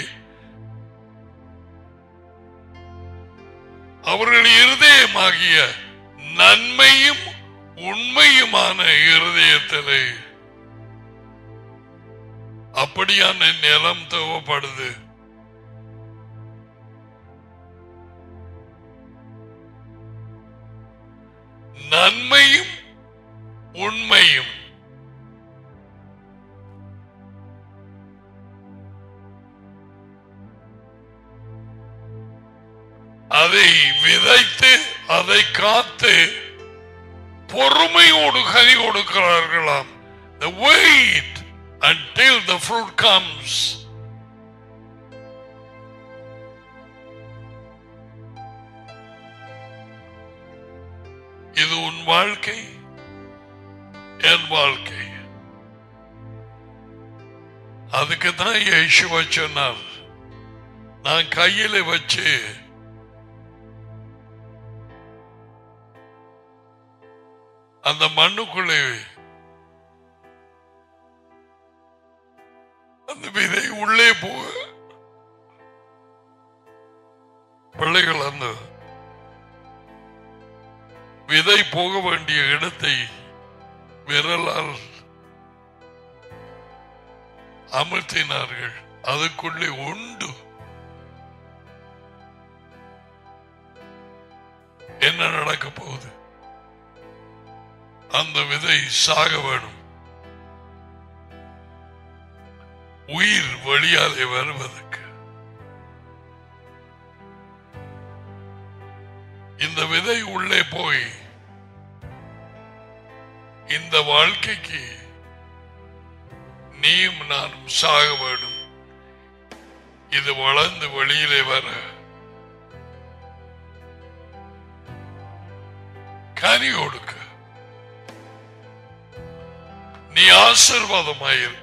அவர்கள் இருதயமாகிய நன்மையும் உண்மையுமான இருதயத்திலே அப்படியான நிலம் தேவைப்படுது நன்மையும் உண்மையும் அதை விதைத்து அதை காத்து பொறுமையோடு கனி கொடுக்கிறார்களாம் The wait until the fruit comes. இது உன் வாழ்க்கை என் வாழ்க்கை அதுக்கு தான் இயேசுவா சொன்னார் நான் கையில வச்சு அந்த மண்ணுக்குள்ளே அந்த விதை உள்ளே போக பிள்ளைகள் அந்த விதை போக வேண்டிய இடத்தை விரலால் அமர்த்தினார்கள் அதுக்குள்ளே உண்டு என்ன நடக்க போகுது அந்த விதை சாக வேணும் உயிர் வழியாலே வருவதற்கு இந்த விதை உள்ளே போய் இந்த வாழ்க்கைக்கு நீயும் நானும் சாக வேணும் இது வளர்ந்து வெளியிலே வர கனி கொடுக்க நீ ஆசிர்வாதமாயிருக்க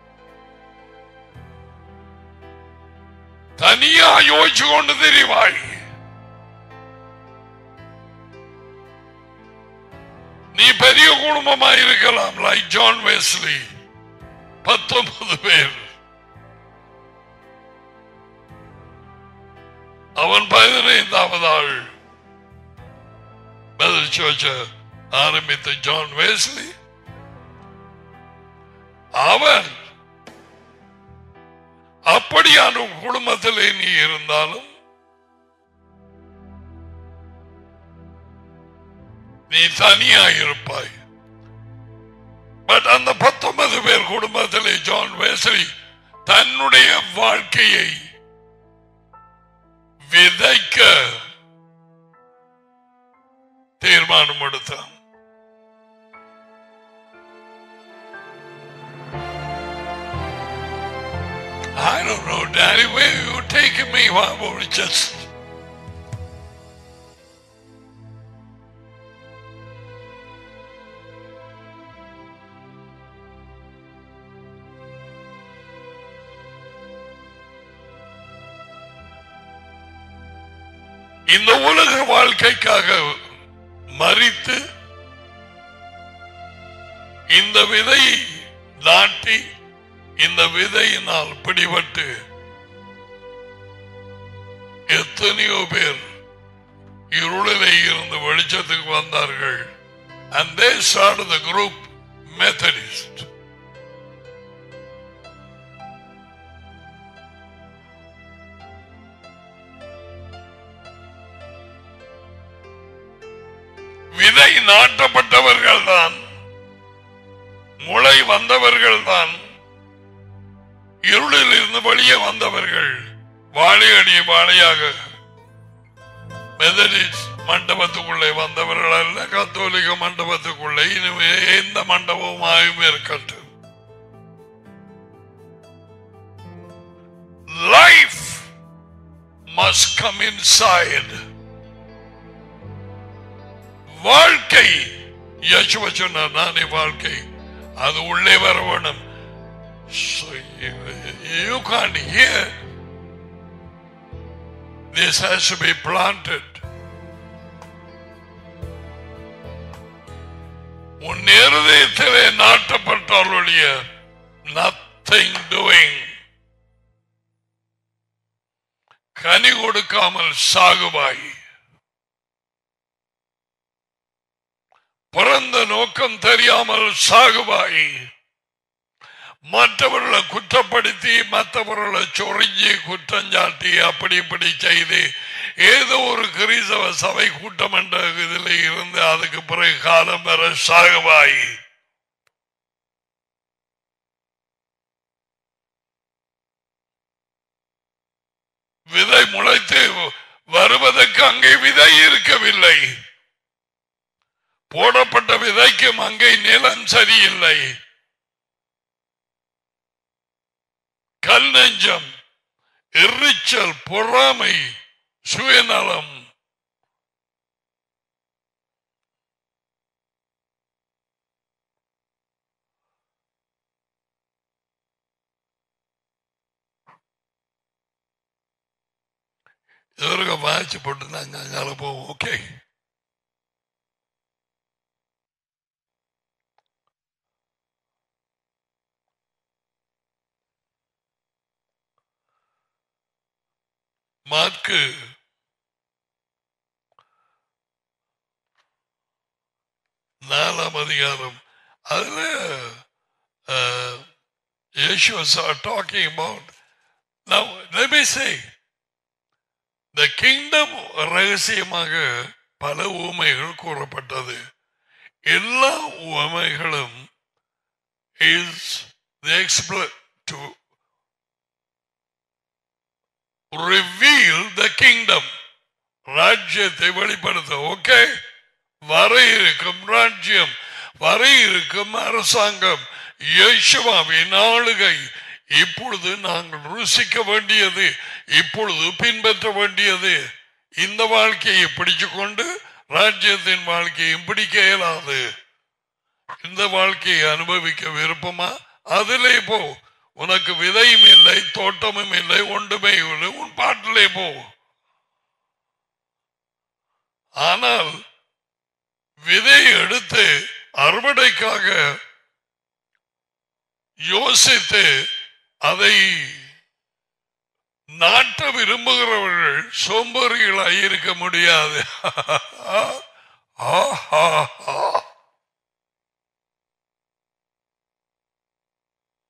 தனியா யோசிச்சு கொண்டு தெரிவாய் நீ பெரிய குடும்பமா இருக்கலாம் லைக் ஜான் வெஸ்லி பத்தொன்பது பேர் அவன் பதினைந்தாவது ஆள் மெதல் சர்ச்ச ஆரம்பித்த ஜான் வெஸ்லி அவன் அப்படியான ஒரு குடும்பத்திலே நீ இருந்தாலும் நீ தனியாயிருப்பாய் பட் அந்த பத்தொன்பது பேர் குடும்பத்திலே ஜான் வெஸ்லி தன்னுடைய வாழ்க்கையை விதைக்க தீர்மானம் எடுத்தான் I don't know, Daddy, where you taking me? Why were it just இந்த உலக வாழ்க்கைக்காக மறித்து இந்த விதை நாட்டி இந்த விதையினால் பிடிபட்டு எத்தனையோ பேர் இருளிலே இருந்து வெளிச்சத்துக்கு வந்தார்கள் and they started the group Methodist. விதை நாட்டப்பட்டவர்கள் தான் முளை வந்தவர்கள் தான் இருளில் இருந்து வெளியே வந்தவர்கள் வாழையடி வாழையாக மெதடிஸ்ட் மண்டபத்துக்குள்ளே வந்தவர்கள் அல்ல கத்தோலிக்க மண்டபத்துக்குள்ளே இனிமே எந்த மண்டபமாயும் இருக்கட்டும் லைஃப் மஸ்ட் கம் இன்சைட் வாழ்க்கை யசுவ சொன்னார் நானே வாழ்க்கை அது உள்ளே வர வேணும் So you, you can't hear. This has to be planted. உன் இருதயத்திலே நாட்டப்பட்டாலுடைய நத்திங் டூயிங் கனி கொடுக்காமல் சாகுவாய் பிறந்த நோக்கம் தெரியாமல் சாகுவாய் மற்றவர்களை குற்றப்படுத்தி மற்றவர்களை சொறிஞ்சி குற்றஞ்சாட்டி அப்படி இப்படி செய்து ஏதோ ஒரு கிறிஸ்தவ சபை கூட்டம் என்ற இதில் இருந்து அதுக்கு பிறகு காலம் வர சாகுவாய் விதை முளைத்து வருவதற்கு அங்கே விதை இருக்கவில்லை போடப்பட்ட விதைக்கும் அங்கே நிலம் சரியில்லை கல் நெஞ்சம் எரிச்சல் பொறாமை சுயநலம் இதற்கு வாய்ச்சி போட்டு நாங்க அங்கால போவோம் ஓகே மார்க்கு நாலாம் அதிகாரம் அதுல uh, Yeshua are talking about now let me say the kingdom ரகசியமாக பல ஊமைகள் கூறப்பட்டது எல்லா உவமைகளும் is the exploit to reveal the kingdom ராஜ்யத்தை வெளிப்படுத்த ஓகே வர இருக்கும் ராஜ்யம் வர இருக்கும் அரசாங்கம் இயேசுவாவின் ஆளுகை இப்பொழுது நாங்கள் ருசிக்க வேண்டியது இப்பொழுது பின்பற்ற வேண்டியது இந்த வாழ்க்கையை பிடிச்சு கொண்டு ராஜ்யத்தின் வாழ்க்கையும் பிடிக்க இயலாது இந்த வாழ்க்கையை அனுபவிக்க விருப்பமா அதிலே போ உனக்கு விதையும் இல்லை தோட்டமும் இல்லை ஒன்றுமே இல்லை உன் பாட்டிலே போ ஆனால் விதை எடுத்து அறுவடைக்காக யோசித்து அதை நாட்ட விரும்புகிறவர்கள் சோம்பேறிகளாய் இருக்க முடியாது ஆஹா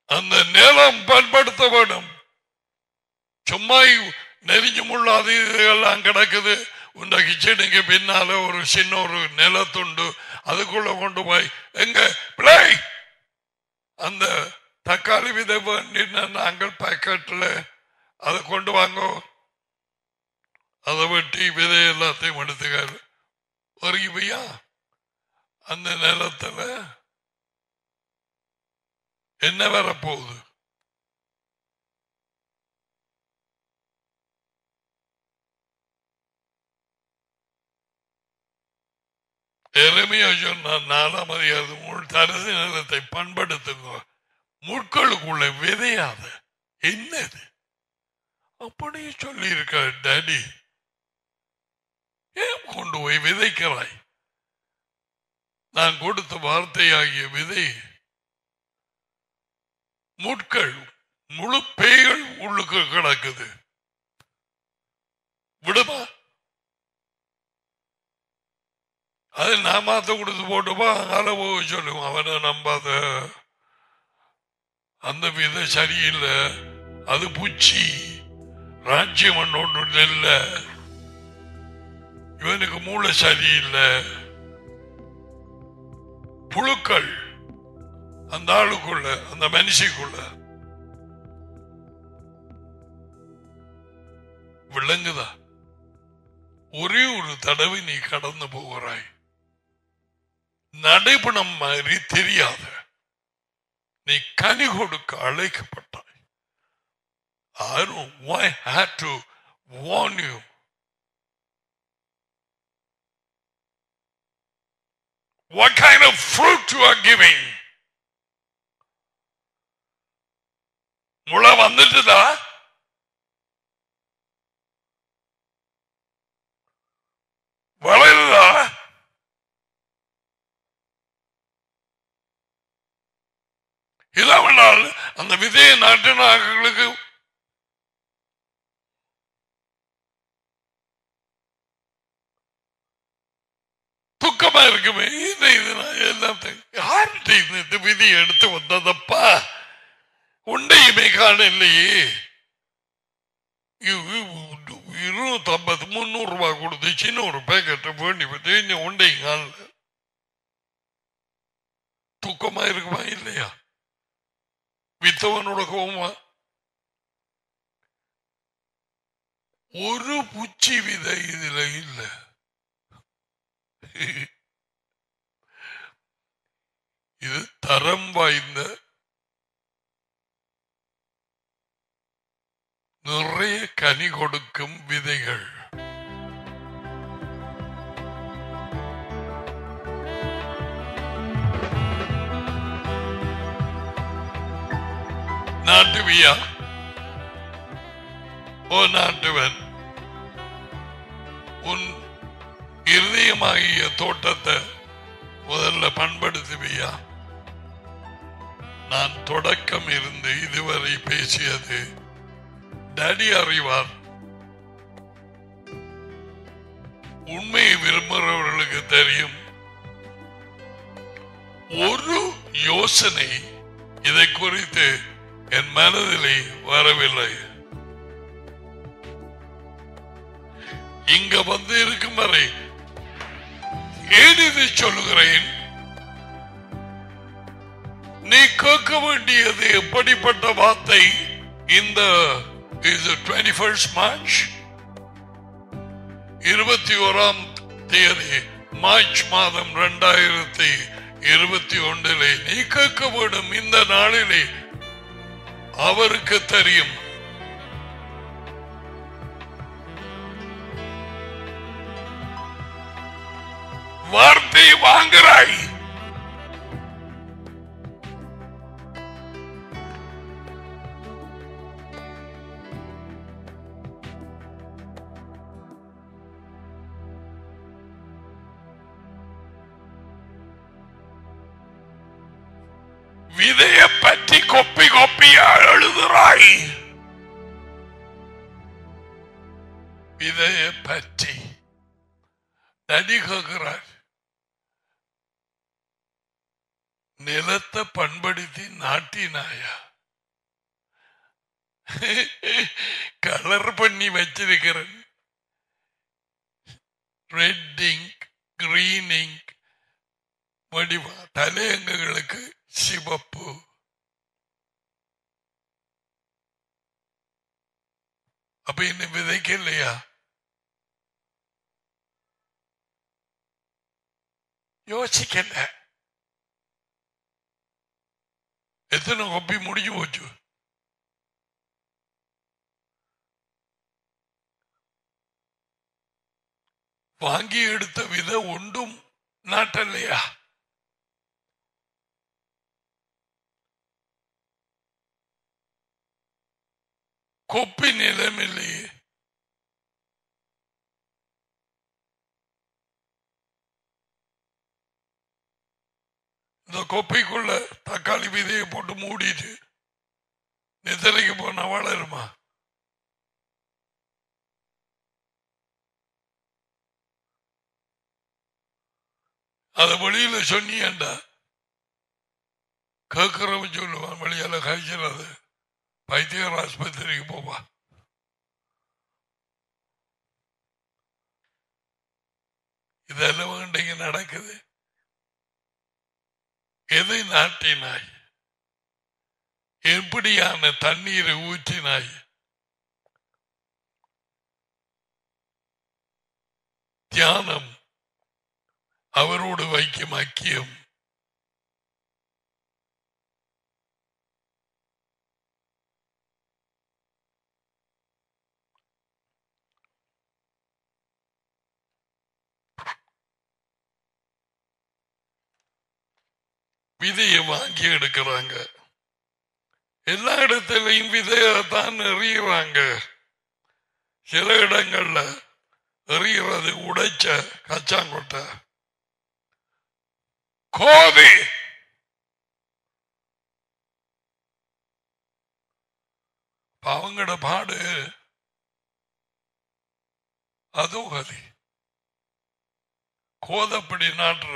அந்த நிலம் பண்படுத்த வேண்டும் சும்மா நெறிஞ்சு முள்ளாது இதெல்லாம் கிடக்குது உண்ட கிச்சனுக்கு பின்னால ஒரு சின்ன ஒரு நிலத்துண்டு அதுக்குள்ள கொண்டு போய் எங்க பிள்ளை அந்த தக்காளி விதை வேண்டின நாங்கள் பாக்கெட்ல அதை கொண்டு வாங்க அதை வெட்டி விதை எல்லாத்தையும் எடுத்துக்காரு ஒரு பையா அந்த நிலத்துல என்ன வரப்போகுது எளிமையா சொன்னார் நாலாம் அதிகாரத்து முள் தரசு நிலத்தை பண்படுத்துங்க முட்களுக்குள்ள விதையாத என்னது அப்படியே சொல்லி இருக்க டாடி ஏன் கொண்டு போய் விதைக்கிறாய் நான் கொடுத்த வார்த்தையாகிய விதை முட்கள் முழு பேய்கள் உள்ளுக்கு கிடக்குது விடுமா அது நான் மாத்த கொடுத்து போட்டுப்பா அங்கால போக சொல்லுவோம் அவனை நம்பாத அந்த விதை சரியில்லை அது பூச்சி ராஜ்யம் ஒன்று இல்லை இவனுக்கு மூளை சரியில்லை புழுக்கள் அந்த ஆளுக்குள்ள அந்த மனுஷிக்குள்ள விளங்குதா ஒரே ஒரு தடவை நீ கடந்து போகிறாய் நடைபணம் மாதிரி தெரியாத நீ கனி கொடுக்க அழைக்கப்பட்டாய் I don't know why I had to warn you. What kind of fruit you are giving? முளை வந்துட்டுதா வளருதா இல்லாமல் அந்த விதையை நாட்டினார்களுக்கு துக்கமா இருக்குமே இந்த இது நான் எல்லாத்தையும் யார்கிட்ட இந்த இந்த விதி எடுத்து வந்ததப்பா உண்டையுமே காண இல்லையே இருநூத்தி ஐம்பது முந்நூறு ரூபாய் கொடுத்து சின்ன ஒரு பேக்கெட்டை வேண்டி பற்றி இன்னும் உண்டையும் காணல தூக்கமா இருக்குமா இல்லையா வித்தவனோட கோவமா ஒரு பூச்சி விதை இதுல இல்ல இது தரம் வாய்ந்த நிறைய கனி கொடுக்கும் விதைகள் நாட்டுவியா ஓ நாட்டுவன் உன் இருதயமாகிய தோட்டத்தை முதல்ல பண்படுத்துவியா நான் தொடக்கம் இருந்து இதுவரை பேசியது டேடி அறிவார் உண்மையை விரும்புகிறவர்களுக்கு தெரியும் ஒரு யோசனை இதை குறித்து என் மனதிலே வரவில்லை இங்க வந்து இருக்கும் வரை ஏன் இதை சொல்லுகிறேன் நீ கேட்க வேண்டியது எப்படிப்பட்ட வார்த்தை இந்த டுவெண்ட்டி ஃபர்ஸ்ட் மார்ச் இருபத்தி ஓராம் தேதி மார்ச் மாதம் இரண்டாயிரத்தி இருபத்தி ஒன்றிலே நீ கேட்க வேண்டும் இந்த நாளிலே அவருக்கு தெரியும் வார்த்தை வாங்குறாய் விதைய பற்றி கொப்பி கொப்பியா எழுதுறாய் விதைய பற்றி நடி கேட்கிறார் நிலத்தை பண்படுத்தி நாட்டினாயா கலர் பண்ணி வச்சிருக்கிறேன் ரெட் இங்க் கிரீன் இங்க் வடிவா தலையங்கங்களுக்கு சிவப்பு அப்ப இன்னும் விதைக்க இல்லையா யோசிக்கல எத்தனை கொப்பி முடிஞ்சு போச்சு வாங்கி எடுத்த வித ஒன்றும் நாட்டல்லையா கொப்பி நிலம் இல்லையே இந்த கொப்பைக்குள்ள தக்காளி விதையை போட்டு மூடிட்டு நிதலைக்கு போனா வளருமா அத வெளியில சொன்னியண்டா கேட்கிறவன் சொல்லுவான் வெளியால காய்ச்சல் பைத்தியர் ஆஸ்பத்திரிக்கு போவா இதெல்லாம் இன்றைக்கு நடக்குது எதை நாட்டினாய் எப்படியான தண்ணீரை ஊற்றினாய் தியானம் அவரோடு வைக்கும் ஐக்கியம் விதையை வாங்கி எடுக்கிறாங்க எல்லா இடத்திலையும் விதையத்தான் எறிகிறாங்க சில இடங்கள்ல எறிகிறது உடைச்ச கச்சாங்கொட்டை கோதி அவங்களோட பாடு அதோ கதி கோதப்படி நாட்டுற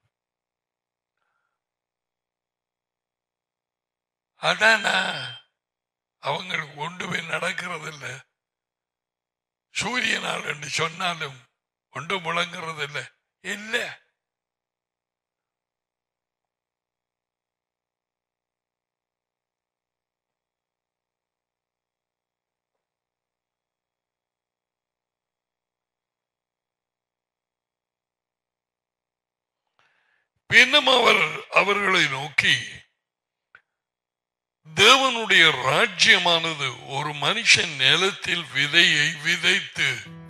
அதானா அவங்களுக்கு ஒன்றுமே நடக்கிறது இல்லை சூரியனால் என்று சொன்னாலும் ஒன்று முழங்குறது இல்லை இல்லை பின்னும் அவர் அவர்களை நோக்கி தேவனுடைய ராஜ்யமானது ஒரு மனுஷன் நிலத்தில் விதையை விதைத்து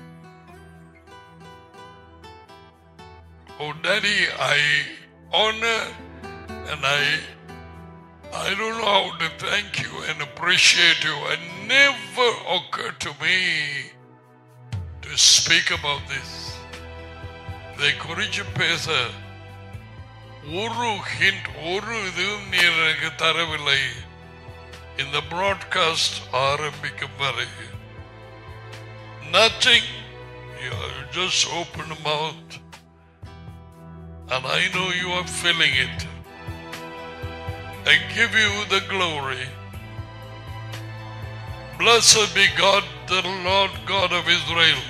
Oh, Daddy, I honor and I I don't know how to thank you and appreciate you. It never occurred to me to speak about this. இதை குறிச்சு பேச ஒரு ஹிண்ட் ஒரு இதுவும் நீர் எனக்கு தரவில்லை இந்த பிராட்காஸ்ட் ஆரம்பிக்கும் வரை nothing you just open the mouth and I know you are feeling it I give you the glory blessed be God the Lord God of Israel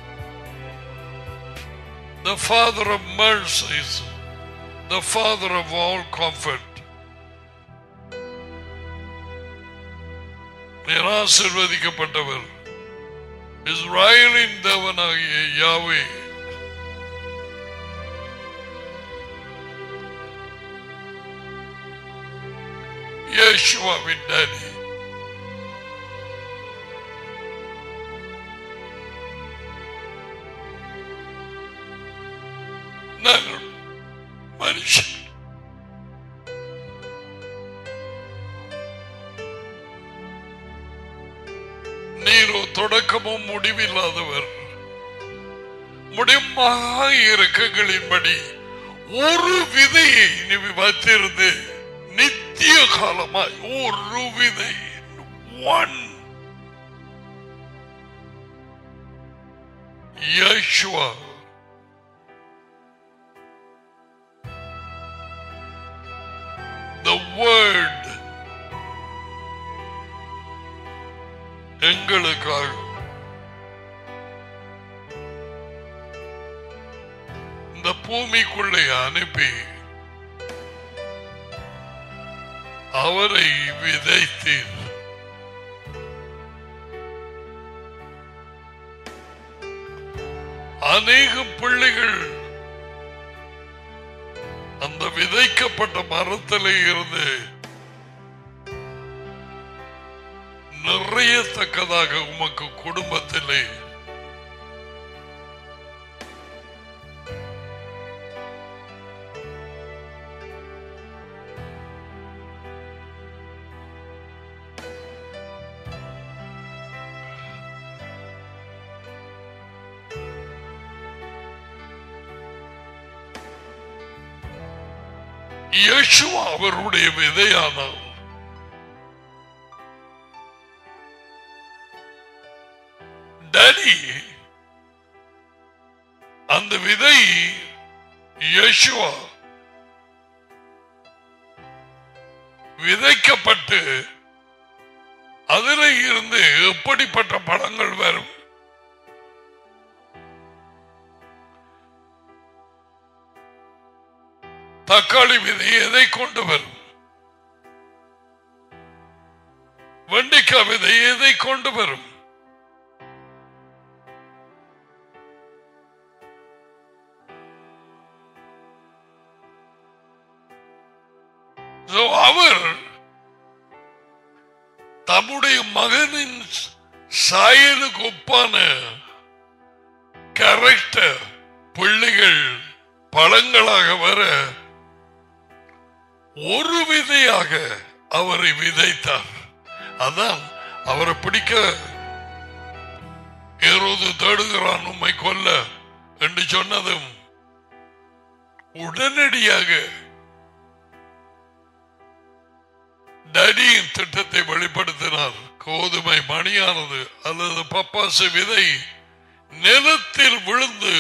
the Father of mercies the Father of all comfort நீர் ஆசிர்வதிக்கப்பட்டவர் இஸ்ராயலின் தேவனாகிய யாவே இயேசுவாவின் daddy நாங்கள் மனுஷன் நீரோ தொடக்கமும் முடிவில்லாதவர் முடிமாக இறக்கங்களின்படி ஒரு விதையை நீ வைத்திருந்து நித்திய காலமாய் ஒரு விதை ஒன் யேசுவா the word எங்களுக்காக இந்த பூமிக்குள்ளே அனுப்பி அவரை விதைத்தீர் அநேக பிள்ளைகள் அந்த விதைக்கப்பட்ட மரத்திலே இருந்து நிறையத்தக்கதாக உமக்கு குடும்பத்திலே இயேசுவா அவருடைய விதையானார் டேடி அந்த விதை இயேசுவா விதைக்கப்பட்டு அதில் இருந்து எப்படிப்பட்ட பழங்கள் வரும் தக்காளி விதை எதை கொண்டு வரும் வெண்டைக்காய் விதை எதை கொண்டு வரும் So, அவர் தம்முடைய மகனின் சாயலுக்கு ஒப்பான கேரக்டர் பிள்ளைகள் பழங்களாக வர ஒரு விதையாக அவரை விதைத்தார் அதான் அவரை பிடிக்க ஏறோது தேடுகிறான் உம்மை கொல்ல என்று சொன்னதும் உடனடியாக டடியின் திட்டத்தை வெளிப்படுத்தினார் கோதுமை மணியானது அல்லது பப்பாசு விதை நிலத்தில் விழுந்து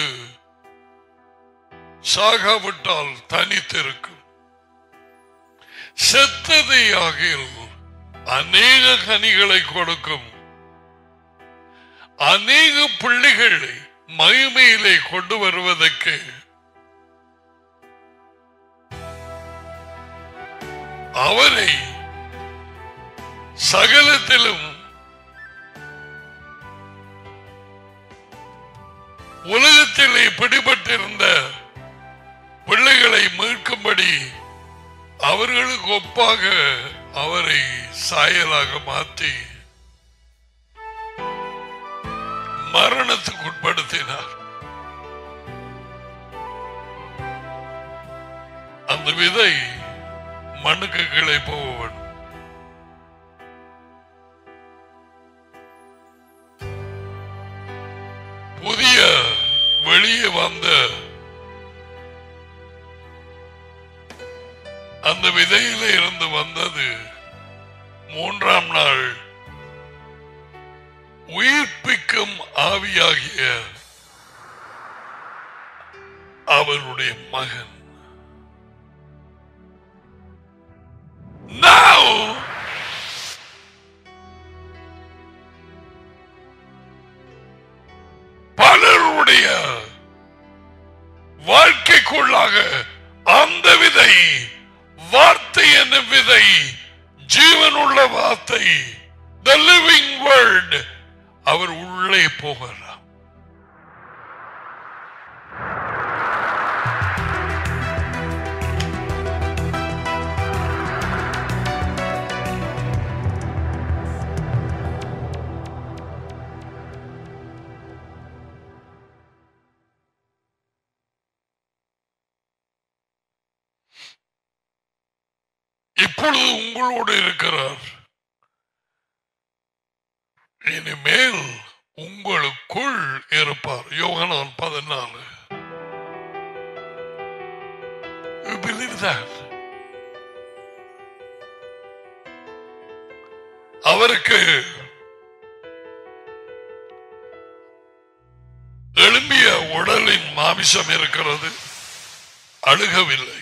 சாகாவிட்டால் தனித்திருக்கும் செத்ததை ஆகில் அநேக கனிகளை கொடுக்கும் அநேக பிள்ளைகளை மகிமையிலே கொண்டு வருவதற்கு அவரை சகலத்திலும் உலகத்திலே பிடிபட்டிருந்த பிள்ளைகளை மீட்கும்படி அவர்களுக்கு ஒப்பாக அவரை சாயலாக மாற்றி மரணத்துக்கு உட்படுத்தினார் அந்த விதை மண்ணுக்கு கீழே போக புதிய வெளியே வந்த அந்த விதையில இருந்து வந்தது மூன்றாம் நாள் உயிர்ப்பிக்கும் ஆவியாகிய அவருடைய மகன் Now, பலருடைய வாழ்க்கைக்குள்ளாக அந்த விதை வார்த்தை என்னும் விதை ஜீவனுள்ள வார்த்தை the living word அவர் உள்ளே போகிறார் இப்பொழுது உங்களோடு இருக்கிறார் இனிமேல் உங்களுக்குள் இருப்பார் யோகனான் பதினாலு You believe that? அவருக்கு எழும்பிய உடலின் மாமிசம் இருக்கிறது அழுகவில்லை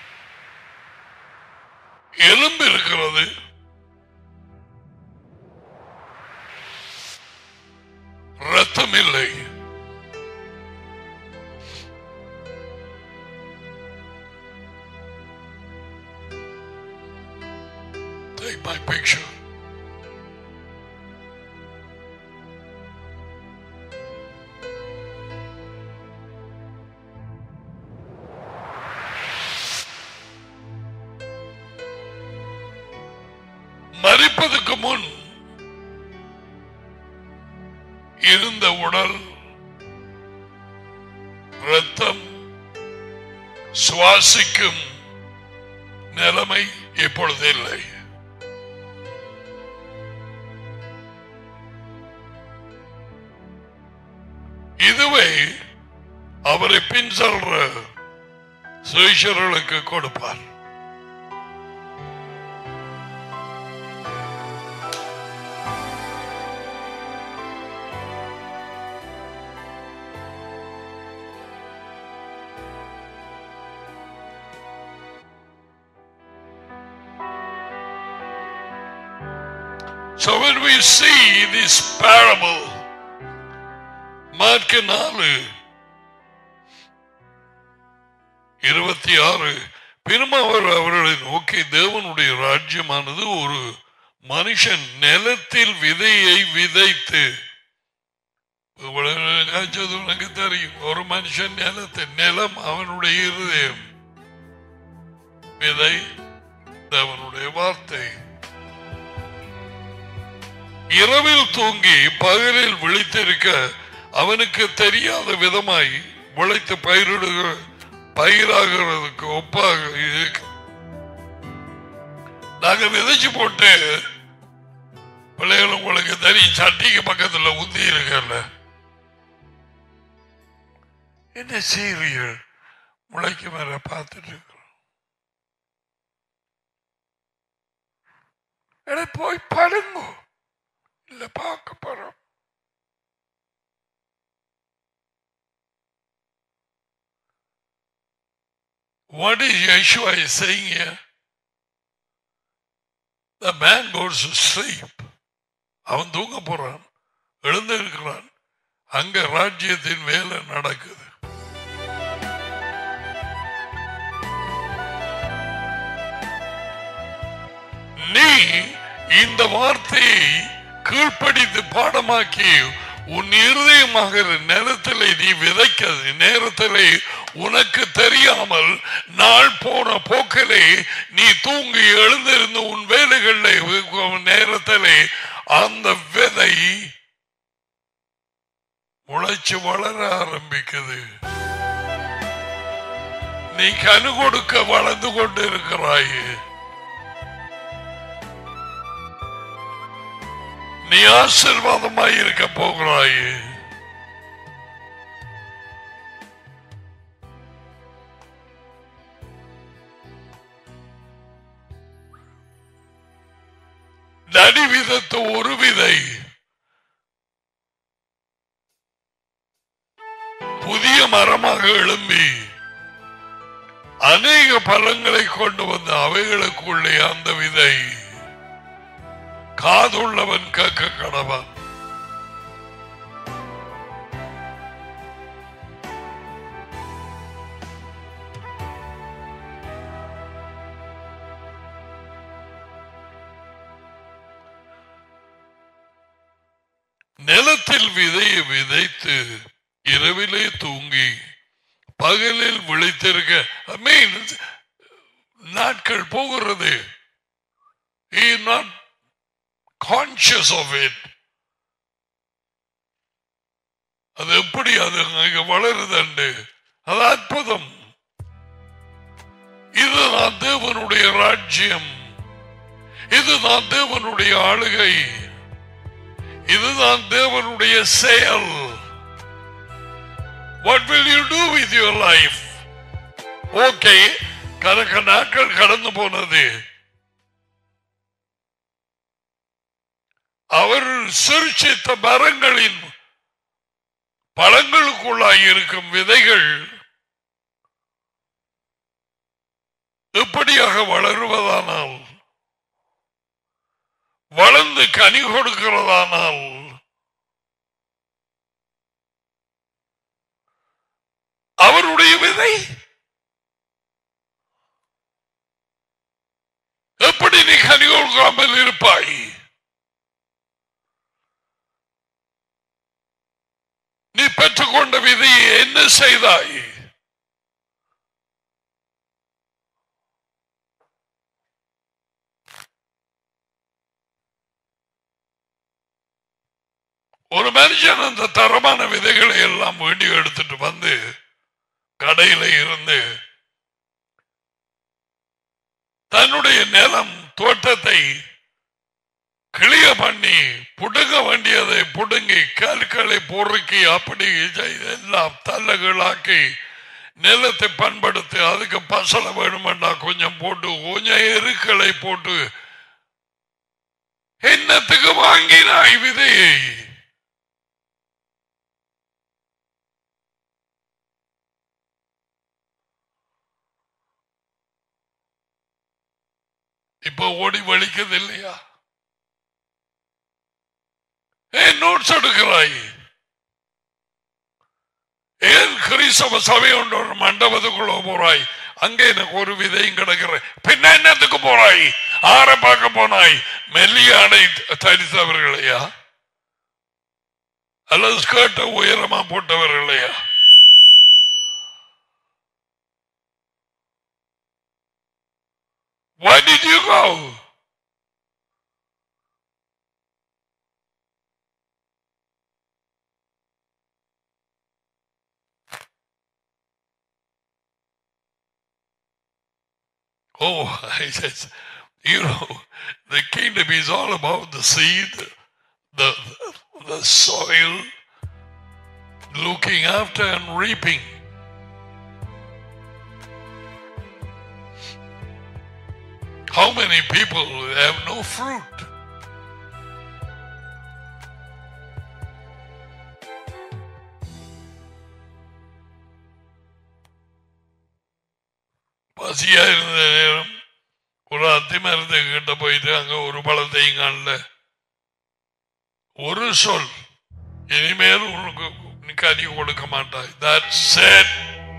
எலும்பு இருக்கிறது பிறப்பதற்கு முன் இருந்த உடல் ரத்தம் சுவாசிக்கும் நிலைமை இப்பொழுது இல்லை இதுவே அவரை பின் செல்ற சுயசர்களுக்கு கொடுப்பார் So when we see this parable, மார்க்க நாலு இருபத்தி ஆறு பின்னும் அவர் அவர்களை நோக்கி தேவனுடைய ராஜ்யமானது ஒரு மனுஷன் நிலத்தில் விதையை விதைத்து இவ்வளவு காய்ச்சது உனக்கு தெரியும் ஒரு மனுஷன் நிலத்தை நிலம் அவனுடைய இருதயம் விதை தேவனுடைய வார்த்தை இரவில் தூங்கி பகலில் விழித்திருக்க அவனுக்கு தெரியாத விதமாய் விளைத்து பயிரிடுகிற பயிராகிறதுக்கு ஒப்பாக இருக்கு நாங்க விதைச்சு போட்டு பிள்ளைகள் உங்களுக்கு தெரியும் சட்டிக்கு பக்கத்துல உந்தி இருக்கல என்ன செய்றீர்கள் முளைக்கு மேல பார்த்துட்டு இருக்கிறோம் எட போய் படுங்க இல்ல பார்க்க போறோம் What is Yeshua is saying here? The man goes to sleep. அவன் தூங்க போறான் எழுந்து இருக்கிறான் அங்க ராஜ்யத்தின் வேலை நடக்குது நீ இந்த வார்த்தையை கீழ்ப்படித்து பாடமாக்கி உன் இருதயமாகிற நேரத்திலே நீ விதைக்கிறது நேரத்திலே உனக்கு தெரியாமல் நாள் போன போக்கிலே நீ தூங்கி எழுந்திருந்து உன் வேலைகளில் நேரத்திலே அந்த விதை முளைச்சு வளர ஆரம்பிக்குது நீ கனு கொடுக்க வளர்ந்து கொண்டு இருக்கிறாயே நீ ஆசீர்வாதமாய் இருக்க போகிறாயே நடி விதத்த ஒரு விதை புதிய மரமாக எழும்பி அநேக பழங்களை கொண்டு வந்த அவைகளுக்குள்ளே அந்த விதை காதுள்ளவன் கேட்க கடவன் நிலத்தில் விதையை விதைத்து இரவிலே தூங்கி பகலில் விழித்திருக்க I mean, நாட்கள் போகிறது He is not conscious of it. அது எப்படி அது அங்க வளருதண்டு அது அற்புதம் இதுதான் தேவனுடைய ராஜ்யம் இதுதான் தேவனுடைய ஆளுகை இதுதான் தேவனுடைய செயல் What will you do with your life? Okay கணக்க நாட்கள் கடந்து போனது அவர் சிருச்சித்த மரங்களின் பழங்களுக்குள்ளாய் இருக்கும் விதைகள் எப்படியாக வளருவதானால் வளர்ந்து கனி கொடுக்கிறதானால் அவருடைய விதை எப்படி நீ கனி கொடுக்காமல் இருப்பாய் நீ பெற்றுக்கொண்ட விதையை என்ன செய்தாய் ஒரு மனுஷன் அந்த தரமான விதைகளை எல்லாம் வேண்டி எடுத்துட்டு வந்து கடையில இருந்து தன்னுடைய நிலம் தோட்டத்தை கிளிய பண்ணி புடுங்க வேண்டியதை புடுங்கி கற்களை பொறுக்கி அப்படி செய்து எல்லாம் தள்ளகளாக்கி நிலத்தை பண்படுத்தி அதுக்கு பசலை வேணுமெண்டா கொஞ்சம் போட்டு கொஞ்சம் எருக்களை போட்டு என்னத்துக்கு வாங்கினாய் விதையை இப்ப ஓடி வலிக்குது இல்லையா ஏன் நோட்ஸ் எடுக்கிறாய் ஏன் கிறிஸ்தவ சபை ஒன்று ஒரு மண்டபத்துக்குள்ள போறாய் அங்கே எனக்கு ஒரு விதையும் கிடக்கிற பின்ன என்னத்துக்கு போறாய் ஆற பார்க்க போனாய் மெல்லியாடை தரித்தவர்களையா அல்லது ஸ்கர்ட்டை உயரமா போட்டவர்களையா Why did you go? Oh, I said, you know, the kingdom is all about the seed, the the soil, looking after and reaping. How many people have no fruit? பசியா இருந்த நேரம் ஒரு அத்தி மருந்து கிட்ட போயிட்டு அங்க ஒரு பழத்தையும் காணல ஒரு சொல் இனிமேல் உனக்கு நீ கனி கொடுக்க மாட்டாய் தட் செட்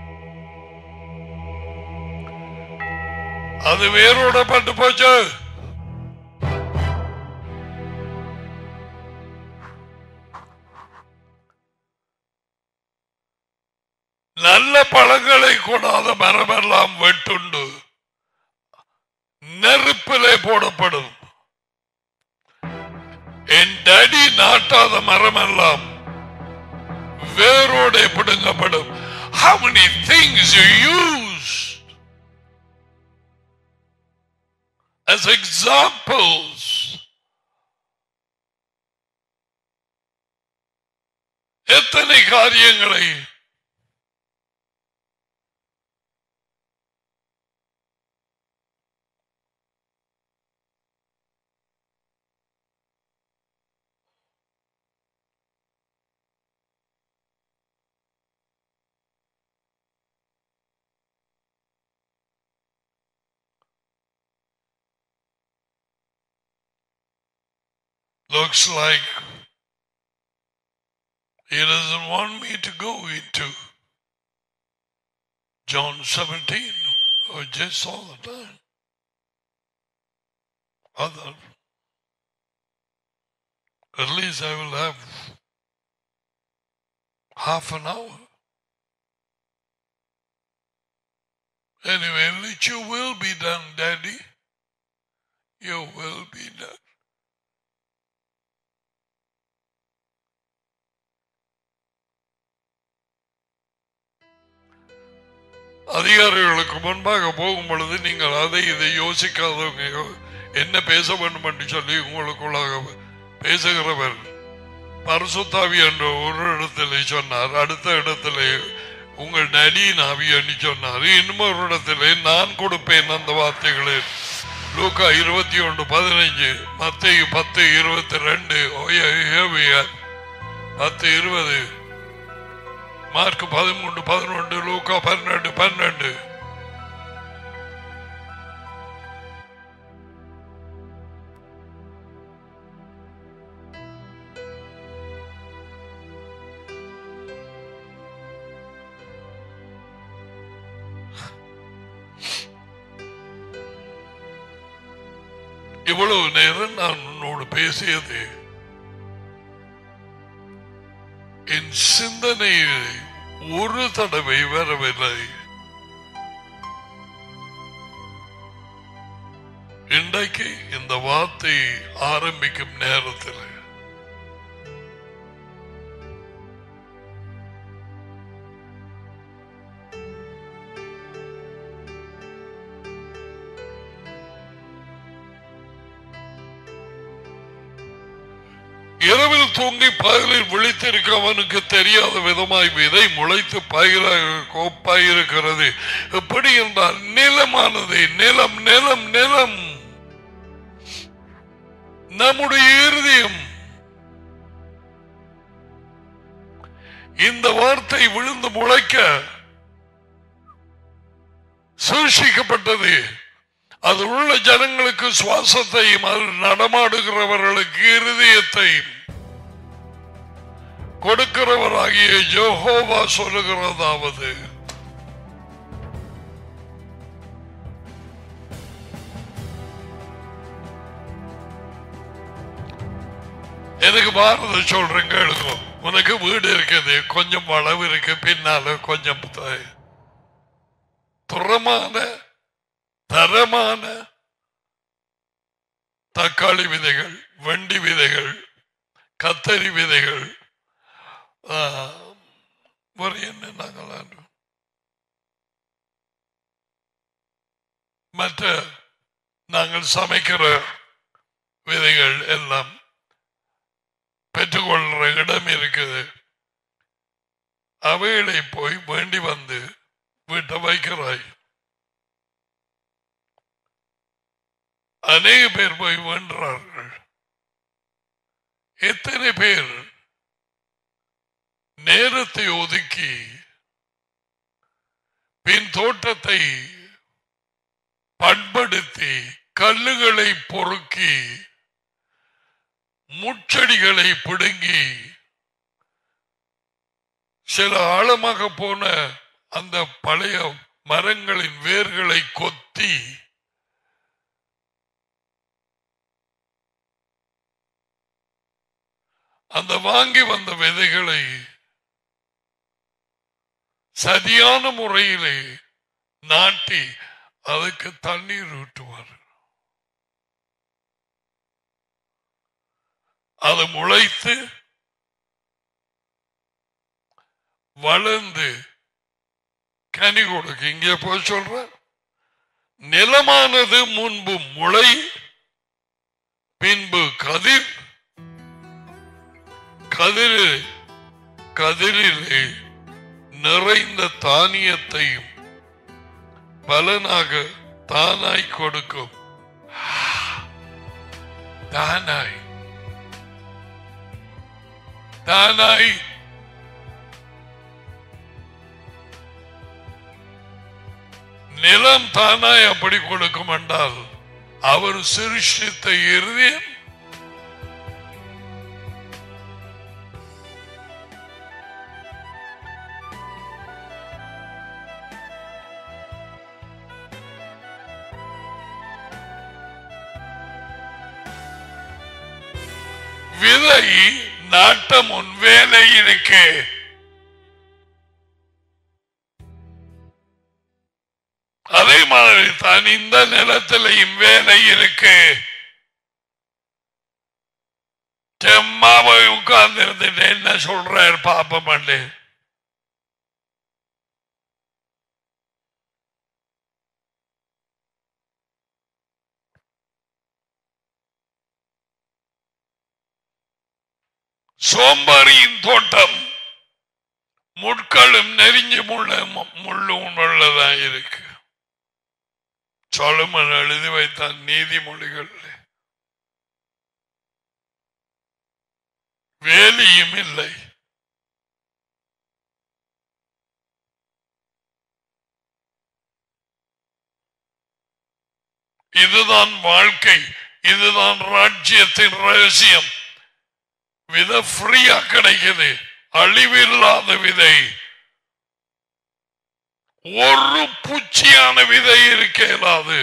அது வேரோட பட்டு போச்சு நல்ல பழங்களை கொடாத மரமெல்லாம் வெட்டுண்டு நெருப்பிலே போடப்படும் என் டடி நாட்டாத மரமெல்லாம் வேரோட பிடுங்கப்படும் How many things you used as examples எத்தனை காரியங்களை looks like he doesn't want me to go into John 17 or just all the time. Other, at least I will have half an hour. Anyway, let your will be done, Daddy. Your will be done. அதிகாரிகளுக்கு முன்பாக போகும் பொழுது நீங்கள் அதை இதை யோசிக்காதவங்க யோ- என்ன பேச வேண்டும் என்று சொல்லி உங்களுக்குள்ளாக பேசுகிறவர் பரிசுத்தாவி என்ற ஒரு இடத்திலே சொன்னார் அடுத்த இடத்திலே உங்கள் நடியின் ஆவி என்று சொன்னார் இன்னொரு இடத்திலே நான் கொடுப்பேன் அந்த வார்த்தைகளை லூக்கா இருபத்தி ஒன்று பதினைஞ்சு மத்திய பத்து இருபத்தி ரெண்டு பத்து இருபது மார்க் பதிமூன்று பதினொன்று லூக்கா பன்னெண்டு பன்னெண்டு இவ்வளவு நேரம் நான் உன்னோடு பேசியது என் சிந்தனையில் ஒரு தடவை வரவில்லை இன்றைக்கு இந்த வார்த்தை ஆரம்பிக்கும் நேரத்தில் இரவில் தூங்கி பகலில் விழித்திருக்க அவனுக்கு தெரியாத விதமாய் விதை முளைத்து பயிராக கோப்பாயிருக்கிறது எப்படி என்றால் நிலமானது நிலம் நிலம் நிலம் நம்முடைய இருதயம் இந்த வார்த்தை விழுந்து முளைக்க சூஷிக்கப்பட்டது அது உள்ள ஜனங்களுக்கு சுவாசத்தையும் அதில் நடமாடுகிறவர்களுக்கு இருதயத்தையும் கொடுக்கிறவராகிய ஜோஹோவா சொல்லுகிறதாவது எனக்கு பாரத சொல்றேன் கேளுங்க உனக்கு வீடு இருக்குது கொஞ்சம் வளவு இருக்கு பின்னால கொஞ்சம் த- துரமான தரமான தக்காளி விதைகள் வண்டி விதைகள் கத்தரி விதைகள் ஆ, வேறு என்ன நாங்கள் மற்ற நாங்கள் சமைக்கிற விதைகள் எல்லாம் பெற்றுக்கொள்ற இடம் இருக்குது அவைகளை போய் வேண்டி வந்து வீட்டை வைக்கிறாய் அநேக பேர் போய் வேண்டுறார்கள் எத்தனை பேர் நேரத்தை ஒதுக்கி பின் தோட்டத்தை பண்படுத்தி கல்லுகளை பொறுக்கி முச்செடிகளை பிடுங்கி சில ஆழமாக போன அந்த பழைய மரங்களின் வேர்களை கொத்தி அந்த வாங்கி வந்த விதைகளை சரியான முறையிலே நாட்டி அதுக்கு தண்ணீர் ஊட்டுவார் அது முளைத்து வளர்ந்து கனி கொடுக்கு இங்கே போய் சொல்ற நிலமானது முன்பு முளை பின்பு கதிர் கதிரில் கதிரிலே நிறைந்த தானியத்தையும் பலனாக தானாய் கொடுக்கும் தானாய் தானாய் நிலம் தானாய் அப்படி கொடுக்கும் என்றால் அவர் சிருஷ்டித்த இருதயம் விதை நாட்ட முன் வேலை இருக்கு அதே மாதிரி தான் இந்த நிலத்திலையும் வேலை இருக்கு செம்மாவை உட்கார்ந்து இருந்துட்டு என்ன சொல்றாரு பாப்பமண்டு சோம்பரியின் தோட்டம் முட்களும் நெறிஞ்சு முள்ள முள்ளும் உள்ளதா இருக்கு சோழமன் எழுதி வைத்தான் நீதிமொழிகள் வேலியும் இல்லை இதுதான் வாழ்க்கை இதுதான் ராஜ்யத்தின் ரகசியம் விதை ஃப்ரீயா கிடைக்குது அழிவில்லாத விதை ஒரு பூச்சியான விதை இருக்க இயலாது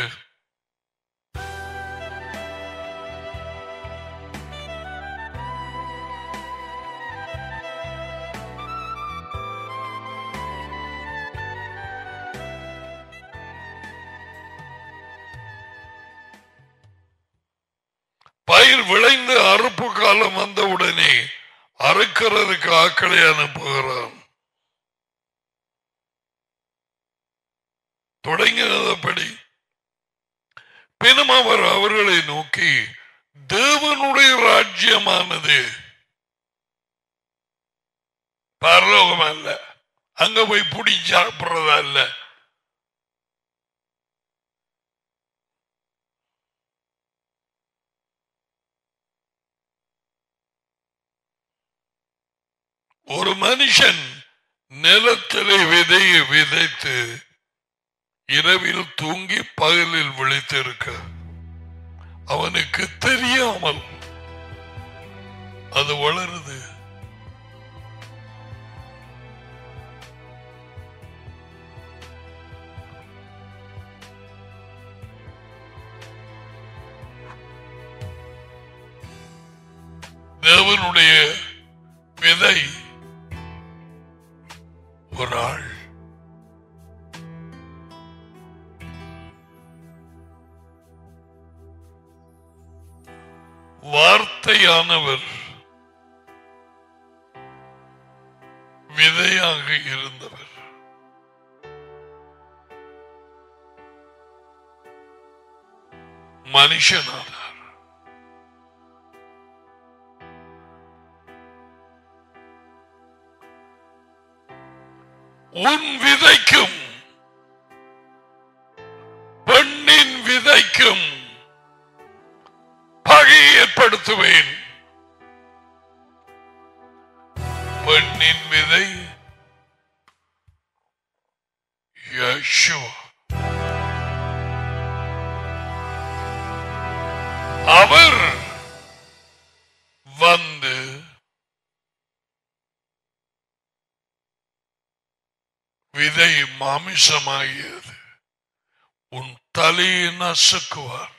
பயிர் விளைந்து அறுப்பு காலம் வந்தவுடனே அறுக்கிறதுக்கு ஆக்களை அனுப்புகிறான் தொடங்கினதப்படி பின்னும் அவர் அவர்களை நோக்கி தேவனுடைய ராஜ்யமானது பரலோகம் அல்ல அங்க போய் புடி சாப்பிடுறது அல்ல ஒரு மனுஷன் நிலத்திலே விதையை விதைத்து இரவில் தூங்கி பகலில் விழித்திருக்க அவனுக்கு தெரியாமல் அது வளருது தேவனுடைய விதை ஒரு ஆள் வார்த்தையானவர் விதையாக இருந்தவர் மனுஷனானார் உன் விதைக்கும் பெண்ணின் விதைக்கும் பகை ஏற்படுத்துவேன் பெண்ணின் விதை யேசுவா அவர் வந்து விதை மாமிசமாகியது உன் தலையை நசுக்குவார்